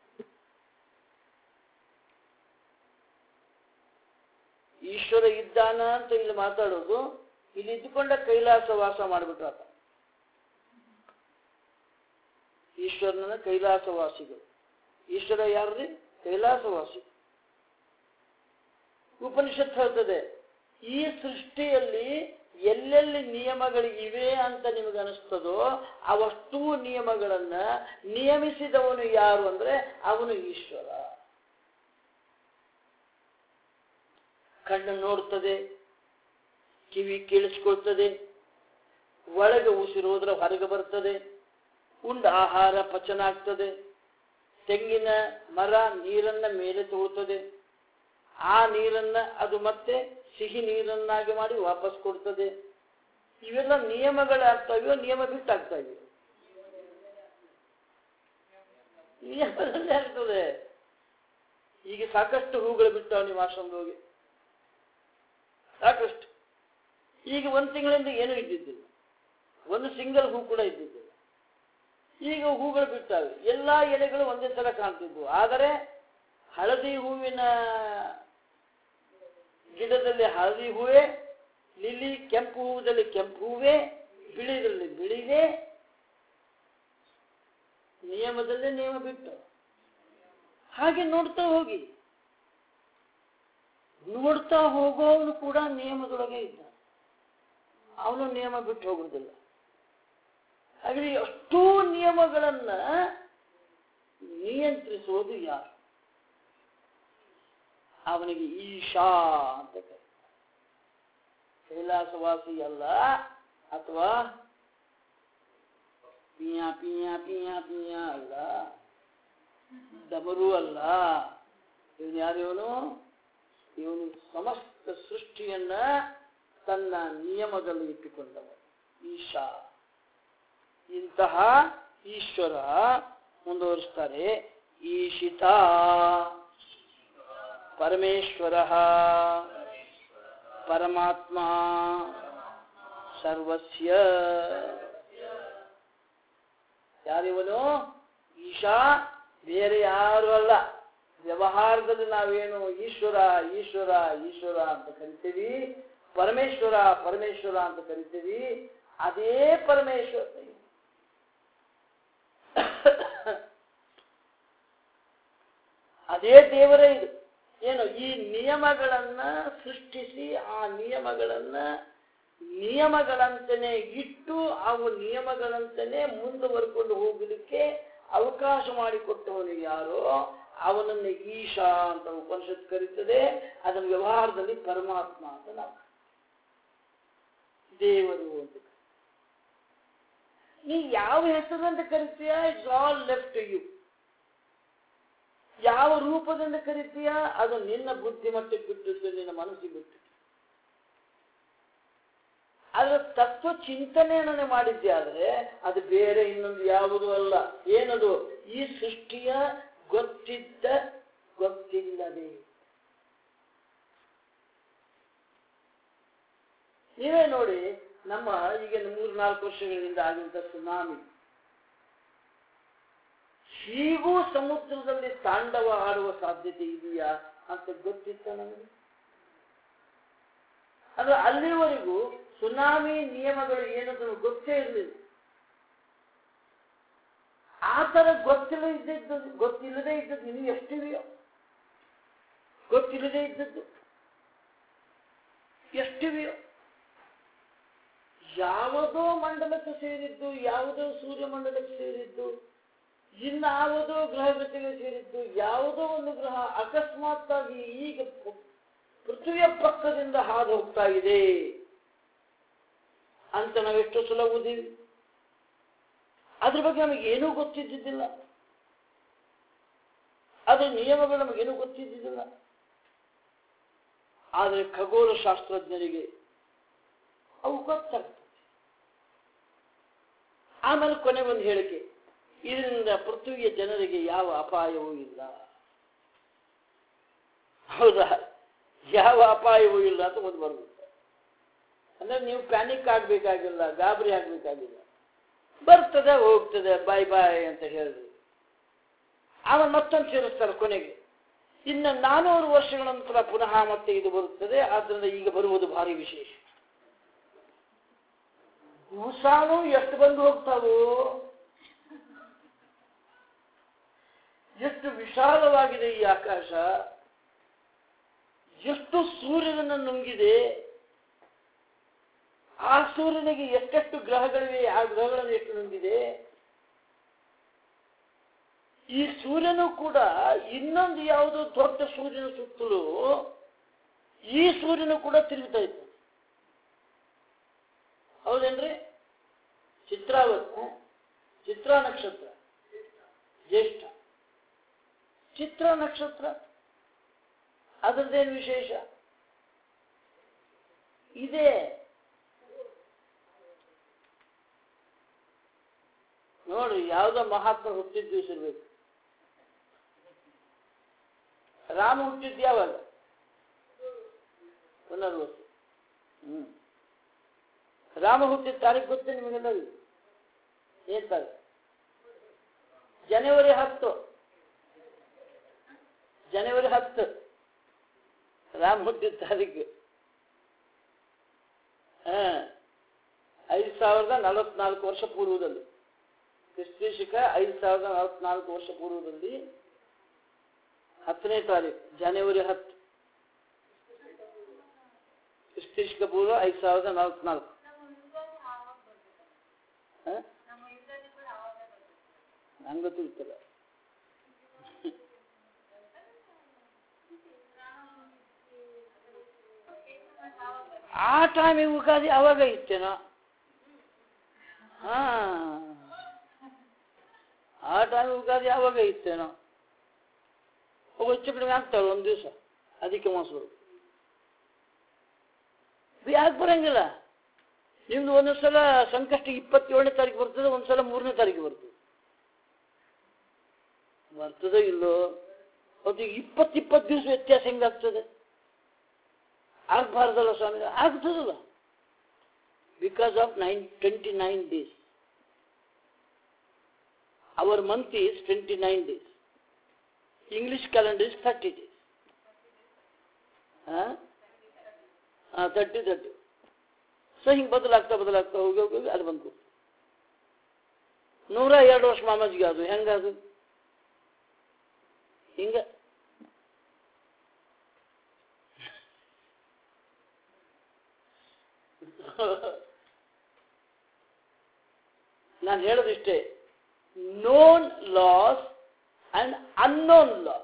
ಈಶ್ವರ ಇದ್ದಾನ ಅಂತ ಇಲ್ಲಿ ಮಾತಾಡೋದು ಇಲ್ಲಿ ಇದ್ದುಕೊಂಡ ಕೈಲಾಸ ವಾಸ ಮಾಡಿಬಿಟ್ರಾತ ಈಶ್ವರನ ಕೈಲಾಸವಾಸಿಗಳು ಈಶ್ವರ ಯಾರ್ರಿ ಕೈಲಾಸವಾಸಿ ಉಪನಿಷತ್ ಹೇಳ್ತದೆ ಈ ಸೃಷ್ಟಿಯಲ್ಲಿ ಎಲ್ಲೆಲ್ಲಿ ನಿಯಮಗಳು ಇವೆ ಅಂತ ನಿಮಗೆ ಅನಿಸ್ತದೋ ಅವಷ್ಟೂ ನಿಯಮಗಳನ್ನ ನಿಯಮಿಸಿದವನು ಯಾರು ಅಂದ್ರೆ ಅವನು ಈಶ್ವರ ಕಣ್ಣು ನೋಡ್ತದೆ ಕಿವಿ ಕೇಳಿಸ್ಕೊಳ್ತದೆ ಒಳಗೆ ಉಸಿರೋದ್ರ ಹೊರಗೆ ಬರ್ತದೆ ಉಂಡ ಆಹಾರ ಪಚನ ಆಗ್ತದೆ ತೆಂಗಿನ ಮರ ನೀರನ್ನ ಮೇಲೆ ತಗೊಳ್ತದೆ ಆ ನೀರನ್ನ ಅದು ಮತ್ತೆ ಸಿಹಿ ನೀರನ್ನಾಗಿ ಮಾಡಿ ವಾಪಸ್ ಕೊಡ್ತದೆ ಇವೆಲ್ಲ ನಿಯಮಗಳು ಆಗ್ತಾ ಇವೆಯೋ ನಿಯಮ ಬಿಟ್ಟಾಗ್ತಾ ಇವೆ ನಿಯಮದಲ್ಲೇ ಆಗ್ತದೆ ಈಗ ಸಾಕಷ್ಟು ಹೂಗಳು ಬಿಟ್ಟಾವ ನೀವು ಆಶ್ರಮದೊಳಗೆ ಸಾಕಷ್ಟು ಈಗ ಒಂದು ತಿಂಗಳಿಂದ ಏನೂ ಇದ್ದಿದ್ದಿಲ್ಲ ಒಂದು ಸಿಂಗಲ್ ಹೂ ಕೂಡ ಇದ್ದಿದ್ದಿಲ್ಲ ಈಗ ಹೂಗಳು ಬಿಡ್ತಾವೆ ಎಲ್ಲಾ ಎಲೆಗಳು ಒಂದೇ ತರ ಕಾಣ್ತಿದ್ವು ಆದರೆ ಹಳದಿ ಹೂವಿನ ಗಿಡದಲ್ಲಿ ಹಳದಿ ಹೂವೇ ಲಿಲಿ ಕೆಂಪು ಹೂವದಲ್ಲಿ ಕೆಂಪು ಹೂವೇ ಬಿಳಿದಲ್ಲಿ ಬಿಳಿಗೆ ನಿಯಮದಲ್ಲೇ ನಿಯಮ ಬಿಟ್ಟು ಹಾಗೆ ನೋಡ್ತಾ ಹೋಗಿ ನೋಡ್ತಾ ಹೋಗೋವನು ಕೂಡ ನಿಯಮದೊಳಗೆ ಇದ್ದ ಅವನು ನಿಯಮ ಬಿಟ್ಟು ಹೋಗುವುದಿಲ್ಲ ಹಾಗೆ ಅಷ್ಟೂ ನಿಯಮಗಳನ್ನ ನಿಯಂತ್ರಿಸುವುದು ಯಾರು ಅವನಿಗೆ ಈಶಾ ಅಂತ ಕರೀತಾರೆ ಕೈಲಾಸವಾಸಿ ಅಲ್ಲ ಅಥವಾ ಪಿಯ ಪಿಯ ಪಿಯ ಪಿಯ ಅಲ್ಲ ಡಮರು ಅಲ್ಲ ಇವನು ಯಾರು ಇವನು ಇವನು ಸಮಸ್ತ ಸೃಷ್ಟಿಯನ್ನ ತನ್ನ ನಿಯಮದಲ್ಲಿ ಇಟ್ಟುಕೊಂಡವ ಈಶಾ ಇಂತಹ ಈಶ್ವರ ಮುಂದುವರಿಸ್ತಾರೆ ಈಶಿತ ಪರಮೇಶ್ವರ ಪರಮಾತ್ಮ ಸರ್ವಸ್ಯ ಯಾರಿವನು ಈಶಾ ಬೇರೆ ಯಾರು ಅಲ್ಲ ವ್ಯವಹಾರದಲ್ಲಿ ನಾವೇನು ಈಶ್ವರ ಈಶ್ವರ ಈಶ್ವರ ಅಂತ ಕರಿತೀವಿ ಪರಮೇಶ್ವರ ಪರಮೇಶ್ವರ ಅಂತ ಕರಿತೀವಿ ಅದೇ ಪರಮೇಶ್ವರ ಅದೇ ದೇವರೇ ಇದು ಏನು ಈ ನಿಯಮಗಳನ್ನ ಸೃಷ್ಟಿಸಿ ಆ ನಿಯಮಗಳನ್ನ ನಿಯಮಗಳಂತನೇ ಇಟ್ಟು ಅವು ನಿಯಮಗಳಂತನೇ ಮುಂದುವರ್ಕೊಂಡು ಹೋಗಲಿಕ್ಕೆ ಅವಕಾಶ ಮಾಡಿಕೊಟ್ಟವನು ಯಾರೋ ಅವನನ್ನು ಈಶಾ ಅಂತ ಉಪನಿಷತ್ ಕರೀತದೆ ಅದನ್ನ ವ್ಯವಹಾರದಲ್ಲಿ ಪರಮಾತ್ಮ ಅಂತ ನಾವು ದೇವರು ಅಂತ ನೀ ಯಾವ ಹೆಸರಂತ ಕರಿತೀಯ ಇಟ್ಸ್ ಆಲ್ ಲೆಫ್ಟ್ ಯು ಯಾವ ರೂಪದಿಂದ ಕರಿತೀಯ ಅದು ನಿನ್ನ ಬುದ್ಧಿಮಟ್ಟಕ್ಕೆ ಬಿಟ್ಟಿದ್ದು ನಿನ್ನ ಮನಸ್ಸಿಗೆ ಬಿಟ್ಟಿದ್ದು ಅದರ ತತ್ವ ಚಿಂತನೆಯನ್ನು ಮಾಡಿದ್ದೆ ಆದ್ರೆ ಅದು ಬೇರೆ ಇನ್ನೊಂದು ಯಾವುದೂ ಅಲ್ಲ ಏನದು ಈ ಸೃಷ್ಟಿಯ ಗೊತ್ತಿದ್ದ ಗೊತ್ತಿಲ್ಲದೆ ನೀವೇ ನೋಡಿ ನಮ್ಮ ಈಗ ಮೂರು ನಾಲ್ಕು ವರ್ಷಗಳಿಂದ ಆಗಿದ್ದ ಸುನಾಮಿ ಹೀಗೂ ಸಮುದ್ರದಲ್ಲಿ ತಾಂಡವ ಆಡುವ ಸಾಧ್ಯತೆ ಇದೆಯಾ ಅಂತ ಗೊತ್ತಿತ್ತ ನಮಗೆ ಅದು ಅಲ್ಲಿವರೆಗೂ ಸುನಾಮಿ ನಿಯಮಗಳು ಏನದು ಗೊತ್ತೇ ಇರಲಿಲ್ಲ ಆ ತರ ಗೊತ್ತಿಲ್ಲ ಇದ್ದಿದ್ದು ಗೊತ್ತಿಲ್ಲದೆ ಇದ್ದದ್ದು ನಿಮಗೆ ಎಷ್ಟಿವೆಯೋ ಗೊತ್ತಿಲ್ಲದೆ ಇದ್ದದ್ದು ಎಷ್ಟಿವೆಯೋ ಯಾವುದೋ ಮಂಡಲಕ್ಕೆ ಸೇರಿದ್ದು ಯಾವುದೋ ಸೂರ್ಯಮಂಡಲಕ್ಕೆ ಸೇರಿದ್ದು ಇನ್ನಾವುದೋ ಗ್ರಹಗತಿಗೆ ಸೇರಿದ್ದು ಯಾವುದೋ ಒಂದು ಗ್ರಹ ಅಕಸ್ಮಾತ್ ಆಗಿ ಈಗ ಪ- ಪೃಥ್ವಿಯ ಪಕ್ಕದಿಂದ ಹಾದು ಹೋಗ್ತಾ ಇದೆ ಅಂತ ನಾವೆಷ್ಟು ಸಲ ಓದಿವಿ ಅದ್ರ ಬಗ್ಗೆ ನಮಗೆ ಏನೂ ಗೊತ್ತಿದ್ದಿದ್ದಿಲ್ಲ ಅದ್ರ ನಿಯಮಗಳು ನಮಗೇನೂ ಗೊತ್ತಿದ್ದಿದ್ದಿಲ್ಲ ಆದರೆ ಖಗೋಳ ಶಾಸ್ತ್ರಜ್ಞರಿಗೆ ಅವು ಗೊತ್ತಾಗ್ತದೆ ಆಮೇಲೆ ಕೊನೆ ಒಂದು ಹೇಳಿಕೆ ಇದರಿಂದ ಪೃಥ್ವಿಯ ಜನರಿಗೆ ಯಾವ ಅಪಾಯವೂ ಇಲ್ಲ ಹೌದಾ ಯಾವ ಅಪಾಯವೂ ಇಲ್ಲ ಅಂತ ಒಂದು ಬರುತ್ತೆ ಅಂದ್ರೆ ನೀವು ಪ್ಯಾನಿಕ್ ಆಗಬೇಕಾಗಿಲ್ಲ ಗಾಬರಿ ಆಗಬೇಕಾಗಿಲ್ಲ ಬರ್ತದೆ ಹೋಗ್ತದೆ ಬಾಯ್ ಬಾಯ್ ಅಂತ ಹೇಳಿದ್ರು ಆಮೇಲೆ ಮತ್ತೊಂದು ಸೇರಿಸ್ತಾರೆ ಕೊನೆಗೆ ಇನ್ನು ನಾನೂರು ವರ್ಷಗಳ ನಂತರ ಪುನಃ ಮತ್ತೆ ಇದು ಬರುತ್ತದೆ ಆದ್ದರಿಂದ ಈಗ ಬರುವುದು ಭಾರಿ ವಿಶೇಷ ದಿವಸಾನು ಎಷ್ಟು ಬಂದು ಹೋಗ್ತಾವೋ ಎಷ್ಟು ವಿಶಾಲವಾಗಿದೆ ಈ ಆಕಾಶ ಎಷ್ಟು ಸೂರ್ಯನನ್ನು ನುಂಗಿದೆ ಆ ಸೂರ್ಯನಿಗೆ ಎಷ್ಟೆಷ್ಟು ಗ್ರಹಗಳಿವೆ ಆ ಗ್ರಹಗಳನ್ನು ಎಷ್ಟು ನುಂಗಿದೆ ಈ ಸೂರ್ಯನು ಕೂಡ ಇನ್ನೊಂದು ಯಾವುದೋ ದೊಡ್ಡ ಸೂರ್ಯನ ಸುತ್ತಲೂ ಈ ಸೂರ್ಯನು ಕೂಡ ತಿರುಗ್ತಾ ಇತ್ತು ಹೌದೇನ್ರಿ ಚಿತ್ರಾವತ್ ಚಿತ್ರಾ ನಕ್ಷತ್ರ ಜ್ಯೇಷ್ಠ ಚಿತ್ರ ನಕ್ಷತ್ರ ಅದರದ್ದೇನು ವಿಶೇಷ ಇದೆ ನೋಡಿ ಯಾವುದೋ ಮಹಾತ್ಮ ಹುಟ್ಟಿದ ದಿವಸ ಇರ್ಬೇಕು ರಾಮ ಹುಟ್ಟಿದ್ದು ಯಾವಾಗ ಪುನರ್ವಸು ಹ್ಮ್ ರಾಮ ಹುಟ್ಟಿದ ತಾರೀಕು ಗೊತ್ತೇ ನಿಮಗೆಲ್ಲರಿಗೂ ಏನ್ ತಾರೀಕು ಜನವರಿ ಹತ್ತು ಜನವರಿ ಹತ್ತು ರಾಮ ಹುಟ್ಟಿದ ತಾರೀಕು ಹಾ ಐದು ಸಾವಿರದ ನಲವತ್ನಾಲ್ಕು ವರ್ಷ ಪೂರ್ವದಲ್ಲಿ ಕ್ರಿಸ್ತಶಕ ಐದು ಸಾವಿರದ ನಲವತ್ನಾಲ್ಕು ವರ್ಷ ಪೂರ್ವದಲ್ಲಿ ಹತ್ತನೇ ತಾರೀಕು ಜನವರಿ ಹತ್ತು ಕ್ರಿಸ್ತಶಕ ಪೂರ್ವ ಐದು ಸಾವಿರದ ನಲವತ್ನಾಲ್ಕು ನಂಗೆ ಗೊತ್ತಿರ್ತಲ್ಲ ಆ ಟೈಮಿಗೆ ಉಗಾದಿ ಅವಾಗ ಇತ್ತೇನೋ ಹಾ ಆ ಟೈಮ್ ಉಗಾದಿ ಅವಾಗ ಇತ್ತೇನೋ ಒಬ್ಬ ಹೆಚ್ಚು ಕಡಿಮೆ ಆಗ್ತಾವೆ ಒಂದು ದಿವಸ ಅದಕ್ಕೆ ಮಾಸಗಳು ಯಾಕೆ ಬರಂಗಿಲ್ಲ ನಿಮ್ದು ಒಂದೊಂದ್ಸಲ ಸಂಕಷ್ಟ ಇಪ್ಪತ್ತೇಳನೇ ತಾರೀಕು ಬರ್ತದೆ ಒಂದ್ಸಲ ಮೂರನೇ ತಾರೀಕು ಬರ್ತದೆ ಬರ್ತದೋ ಇಲ್ಲೋ ಮತ್ತು ಇಪ್ಪತ್ತು ಇಪ್ಪತ್ತು ದಿವಸ ವ್ಯತ್ಯಾಸ ಹೆಂಗಾಗ್ತದೆ ಆಗ್ಬಾರ್ದಲ್ಲ ಸ್ವಾಮಿ ಆಗ್ತದಲ್ಲ because of nine twenty nine days our month is twenty nine days English calendar is thirty days ಹಾಂ ತರ್ಟಿ ತರ್ಟಿ ಸೊ ಹಿಂಗೆ ಬದಲಾಗ್ತಾ ಬದಲಾಗ್ತಾ ಹೋಗಿ ಹೋಗಿ ಹೋಗಿ ಅದು ಬಂತು ನೂರ ಎರಡು ವರ್ಷ ಮಾಮಾಜಿಗೆ ಅದು ಹೆಂಗದು ಹಿಂಗ ನಾನು ಹೇಳೋದಿಷ್ಟೇ known laws and unknown laws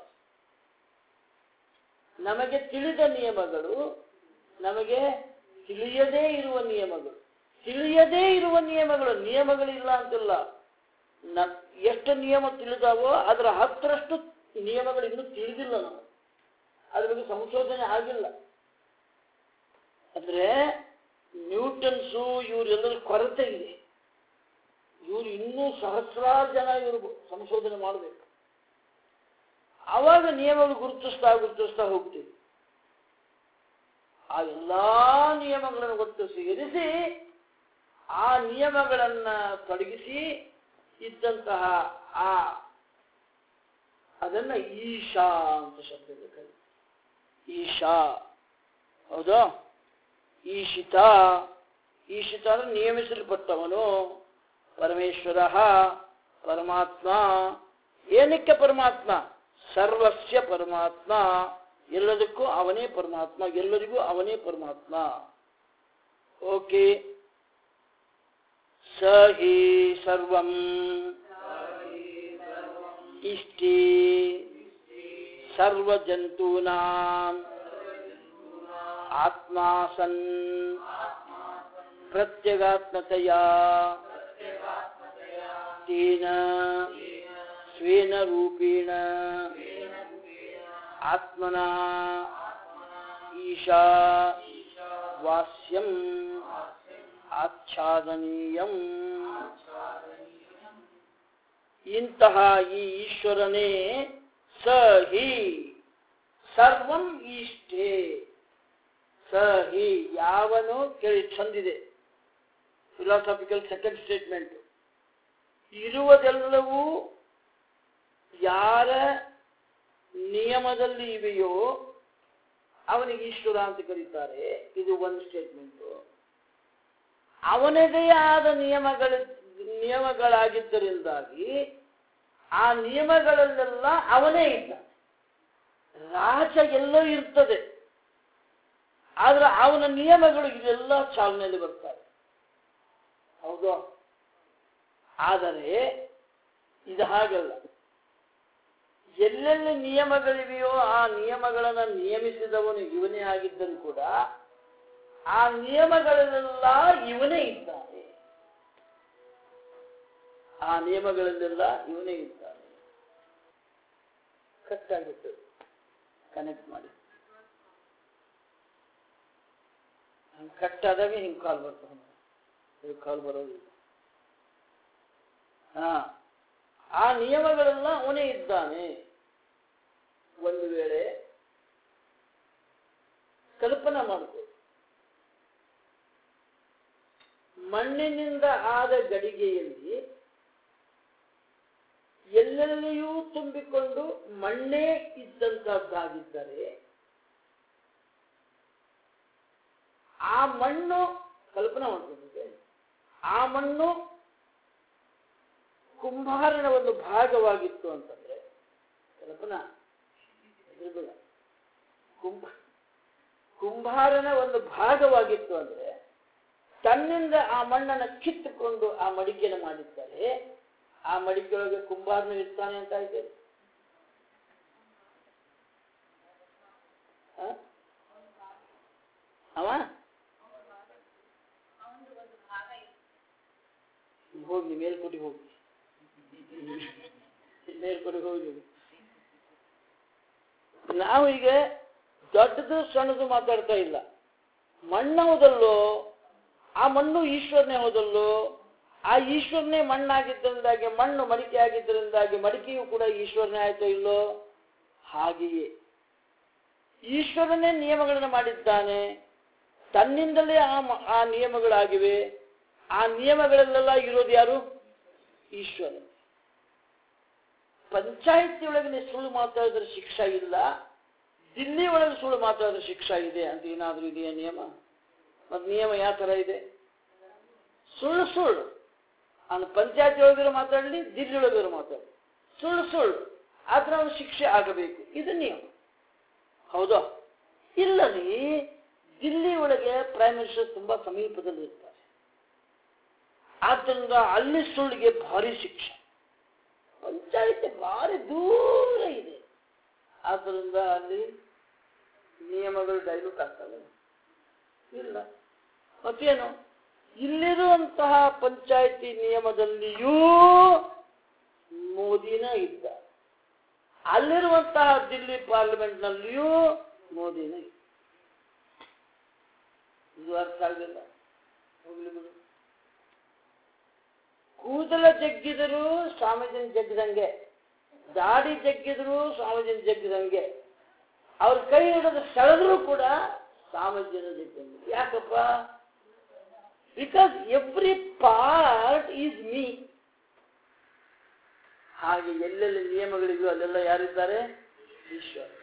ನಮಗೆ ತಿಳಿದ ನಿಯಮಗಳು ನಮಗೆ ತಿಳಿಯದೇ ಇರುವ ನಿಯಮಗಳು ತಿಳಿಯದೇ ಇರುವ ನಿಯಮಗಳು ನಿಯಮಗಳಿಲ್ಲ ಅಂತಿಲ್ಲ ನ ಎಷ್ಟು ನಿಯಮ ತಿಳಿದಾವೋ ಅದರ ಹತ್ತರಷ್ಟು ನಿಯಮಗಳು ಇನ್ನೂ ತಿಳಿದಿಲ್ಲ ನಾವು ಅದ್ರ ಬಗ್ಗೆ ಸಂಶೋಧನೆ ಆಗಿಲ್ಲ ಅಂದ್ರೆ ನ್ಯೂಟನ್ಸು ಇವರೆಲ್ಲರ ಕೊರತೆ ಇದೆ ಇವರು ಇನ್ನೂ ಸಹಸ್ರಾರು ಜನ ಇವರು ಸಂಶೋಧನೆ ಮಾಡಬೇಕು ಆವಾಗ ನಿಯಮಗಳು ಗುರುತಿಸ್ತಾ ಗುರುತಿಸ್ತಾ ಹೋಗ್ತೀವಿ ಆ ಎಲ್ಲಾ ನಿಯಮಗಳನ್ನು ಒಟ್ಟು ಸೇರಿಸಿ ಆ ನಿಯಮಗಳನ್ನ ತೊಡಗಿಸಿ ಇದ್ದಂತಹ ಆ ಅದನ್ನ ಈಶಾ ಅಂತ ಶಬ್ದದ ಕೈ ಈಶಾ ಹೌದಾ ಈಶಿತ ಈಶಿತ ಅಂದ್ರೆ ನಿಯಮಿಸಲ್ಪಟ್ಟವನು ಪರಮೇಶ್ವರ ಪರಮಾತ್ಮ ಏನಕ್ಕೆ ಪರಮಾತ್ಮ ಸರ್ವಸ್ಯ ಪರಮಾತ್ಮ ಎಲ್ಲದಕ್ಕೂ ಅವನೇ ಪರಮಾತ್ಮ ಎಲ್ಲರಿಗೂ ಅವನೇ ಪರಮಾತ್ಮ ಓಕೆ ಸ ಹಿ ಸರ್ವಂ ಇಷ್ಟಿ ಸರ್ವಜಂತೂನಾಂ ಆತ್ಮಾ ಸನ್ ಪ್ರತ್ಯಗಾತ್ಮತೆಯ ತೇನ ಸ್ವೇನ ರೂಪೇಣ ಆತ್ಮನ ಈಶಾ ವಾಸ್ಯಂ ಆಚ್ಛಾದನೀಯಂ ಇಂತಹ ಈ ಈಶ್ವರನೇ ಸ ಹಿ ಸರ್ವಂ ಈಷ್ಟೇ ಸ ಹಿ ಯಾವನು ಕೇಳಿ ಚಂದಿದೆ ಫಿಲಾಸಾಫಿಕಲ್ ಸೆಕೆಂಡ್ ಸ್ಟೇಟ್ಮೆಂಟ್ ಇರುವುದೆಲ್ಲವೂ ಯಾರ ನಿಯಮದಲ್ಲಿ ಇವೆಯೋ ಅವನಿಗೆ ಈಶ್ವರ ಅಂತ ಕರೀತಾರೆ ಇದು ಒಂದು ಸ್ಟೇಟ್ಮೆಂಟು ಅವನದೇ ಆದ ನಿಯಮಗಳ ನಿಯಮಗಳಾಗಿದ್ದರಿಂದಾಗಿ ಆ ನಿಯಮಗಳಲ್ಲೆಲ್ಲ ಅವನೇ ಇದ್ದ ರಾಜ ಎಲ್ಲೋ ಇರ್ತದೆ ಆದ್ರೆ ಅವನ ನಿಯಮಗಳು ಇವೆಲ್ಲ ಚಾಲನೆಯಲ್ಲಿ ಬರ್ತವೆ ಹೌದು ಆದರೆ ಇದು ಹಾಗಲ್ಲ ಎಲ್ಲೆಲ್ಲಿ ನಿಯಮಗಳಿವೆಯೋ ಆ ನಿಯಮಗಳನ್ನು ನಿಯಮಿಸಿದವನು ಇವನೇ ಆಗಿದ್ದರೂ ಕೂಡ ಆ ನಿಯಮಗಳಲ್ಲೆಲ್ಲ ಇವನೇ ಇದ್ದಾನೆ ಆ ನಿಯಮಗಳಲ್ಲೆಲ್ಲ ಇವನೇ ಇದ್ದಾನೆ ಕಟ್ ಆಗಿತ್ತು ಕನೆಕ್ಟ್ ಮಾಡಿ ಹಂಗೆ ಕಟ್ ಆದಾಗ ಹಿಂಗೆ ಕಾಲ್ ಬರ್ತದೆ ಕಾಲ್ ಬರೋದಿಲ್ಲ ಹಾ ಆ ನಿಯಮಗಳೆಲ್ಲ ಅವನೇ ಇದ್ದಾನೆ ಒಂದು ವೇಳೆ ಕಲ್ಪನಾ ಮಾಡಿಕೊ ಮಣ್ಣಿನಿಂದ ಆದ ಗಡಿಗೆಯಲ್ಲಿ ಎಲ್ಲೆಲ್ಲಿಯೂ ತುಂಬಿಕೊಂಡು ಮಣ್ಣೇ ಇದ್ದಂತಹದ್ದಾಗಿದ್ದರೆ ಆ ಮಣ್ಣು ಕಲ್ಪನಾ ಮಾಡ್ಕೊಂಡಿದೆ ಆ ಮಣ್ಣು ಕುಂಭಾರನ ಒಂದು ಭಾಗವಾಗಿತ್ತು ಅಂತಂದ್ರೆ ಕಲ್ಪನಾ ಎದುರುಬೇಡ. ಕುಂಭ ಕುಂಭಾರನ ಒಂದು ಭಾಗವಾಗಿತ್ತು ಅಂದ್ರೆ ತನ್ನಿಂದ ಆ ಮಣ್ಣನ್ನು ಕಿತ್ತುಕೊಂಡು ಆ ಮಡಿಕೆಯನ್ನು ಮಾಡಿದ್ದಾರೆ ಆ ಮಡಿಕೆಯೊಳಗೆ ಕುಂಬಾರನು ಇರ್ತಾನೆ ಅಂತ ಇದೆ ಆ? ಅವ ಹೋಗಿ ಮೇಲ್ಕೋಟಿಗೆ ಹೋಗಿ ಮೇಲ್ಕೋಟಿಗೆ ಹೋಗಿ ನಾವು ಈಗ ದೊಡ್ಡದು ಸಣ್ಣದು ಮಾತಾಡ್ತಾ ಇಲ್ಲ ಮಣ್ಣು ಹೌದಲ್ಲೋ ಆ ಮಣ್ಣು ಈಶ್ವರನೇ ಹೌದಲ್ಲೋ ಆ ಈಶ್ವರನೇ ಮಣ್ಣಾಗಿದ್ದರಿಂದಾಗಿ ಮಣ್ಣು ಮಡಿಕೆ ಆಗಿದ್ದರಿಂದಾಗಿ ಮಡಿಕೆಯು ಕೂಡ ಈಶ್ವರನೇ ಆಯ್ತೋ ಇಲ್ಲೋ ಹಾಗೆಯೇ ಈಶ್ವರನೇ ನಿಯಮಗಳನ್ನು ಮಾಡಿದ್ದಾನೆ ತನ್ನಿಂದಲೇ ಆ ಮ- ಆ ನಿಯಮಗಳಾಗಿವೆ ಆ ನಿಯಮಗಳಲ್ಲೆಲ್ಲ ಇರೋದು ಯಾರು ಈಶ್ವರ ಪಂಚಾಯತಿ ಒಳಗೆ ಸುಳ್ಳು ಮಾತಾಡಿದ್ರೆ ಶಿಕ್ಷಾ ಇಲ್ಲ ದಿಲ್ಲಿ ಒಳಗೆ ಸುಳ್ಳು ಮಾತಾಡಿದ್ರೆ ಶಿಕ್ಷಾ ಇದೆ ಅಂತ ಏನಾದರೂ ಇದೆಯಾ ನಿಯಮ ಮತ್ತು ನಿಯಮ ಯಾವ ಥರ ಇದೆ ಸುಳ್ಳು ಸುಳ್ಳು ಅವನು ಪಂಚಾಯತಿ ಒಳಗಿರೋ ಮಾತಾಡಲಿ ದಿಲ್ಲಿ ಒಳಗಿರೋ ಮಾತಾಡಲಿ ಸುಳ್ಳು ಸುಳ್ಳು ಆದ್ರೆ ಅವನು ಶಿಕ್ಷೆ ಆಗಬೇಕು ಇದು ನಿಯಮ ಹೌದಾ ಇಲ್ಲ ರೀ ದಿಲ್ಲಿ ಒಳಗೆ ಪ್ರೈಮ್ ಮಿನಿಸ್ಟರ್ ತುಂಬಾ ಸಮೀಪದಲ್ಲಿ ಇರ್ತಾರೆ ಆದ್ದರಿಂದ ಅಲ್ಲಿ ಸುಳ್ಳಿಗೆ ಭಾರಿ ಶಿಕ್ಷೆ ಪಂಚಾಯತಿ ಭಾರಿ ದೂರ ಇದೆ ಆದ್ದರಿಂದ ಅಲ್ಲಿ ನಿಯಮಗಳು ಡೈಲ್ಯೂಟ್ ಆಗ್ತವೆ ಇಲ್ಲ ಮತ್ತೇನು ಇಲ್ಲಿರುವಂತಹ ಪಂಚಾಯತಿ ನಿಯಮದಲ್ಲಿಯೂ ಮೋದಿನ ಇದ್ದ ಅಲ್ಲಿರುವಂತಹ ದಿಲ್ಲಿ ಪಾರ್ಲಿಮೆಂಟ್ನಲ್ಲಿಯೂ ಮೋದಿನ ಇದ್ದ ಇದು ಅರ್ಥ ಆಗಲಿಲ್ಲ ಹೋಗ್ಲಿ ಬಿಡು ಕೂದಲ ಜಗ್ಗಿದರೂ ಸ್ವಾಮೀಜಿನ ಜಗ್ಗಿದಂಗೆ ದಾಡಿ ಜಗ್ಗಿದ್ರು ಸ್ವಾಮೀಜಿನ ಜಗ್ಗಿದಂಗೆ ಅವ್ರ ಕೈ ಹಿಡಿದು ಸೆಳೆದ್ರು ಕೂಡ ಸ್ವಾಮೀಜಿನ ಜಗ್ಗಿದಂಗೆ ಯಾಕಪ್ಪ because every part is me ಹಾಗೆ ಎಲ್ಲೆಲ್ಲಿ ನಿಯಮಗಳಿವೆಯೋ ಅಲ್ಲೆಲ್ಲ ಯಾರಿದ್ದಾರೆ ಈಶ್ವರ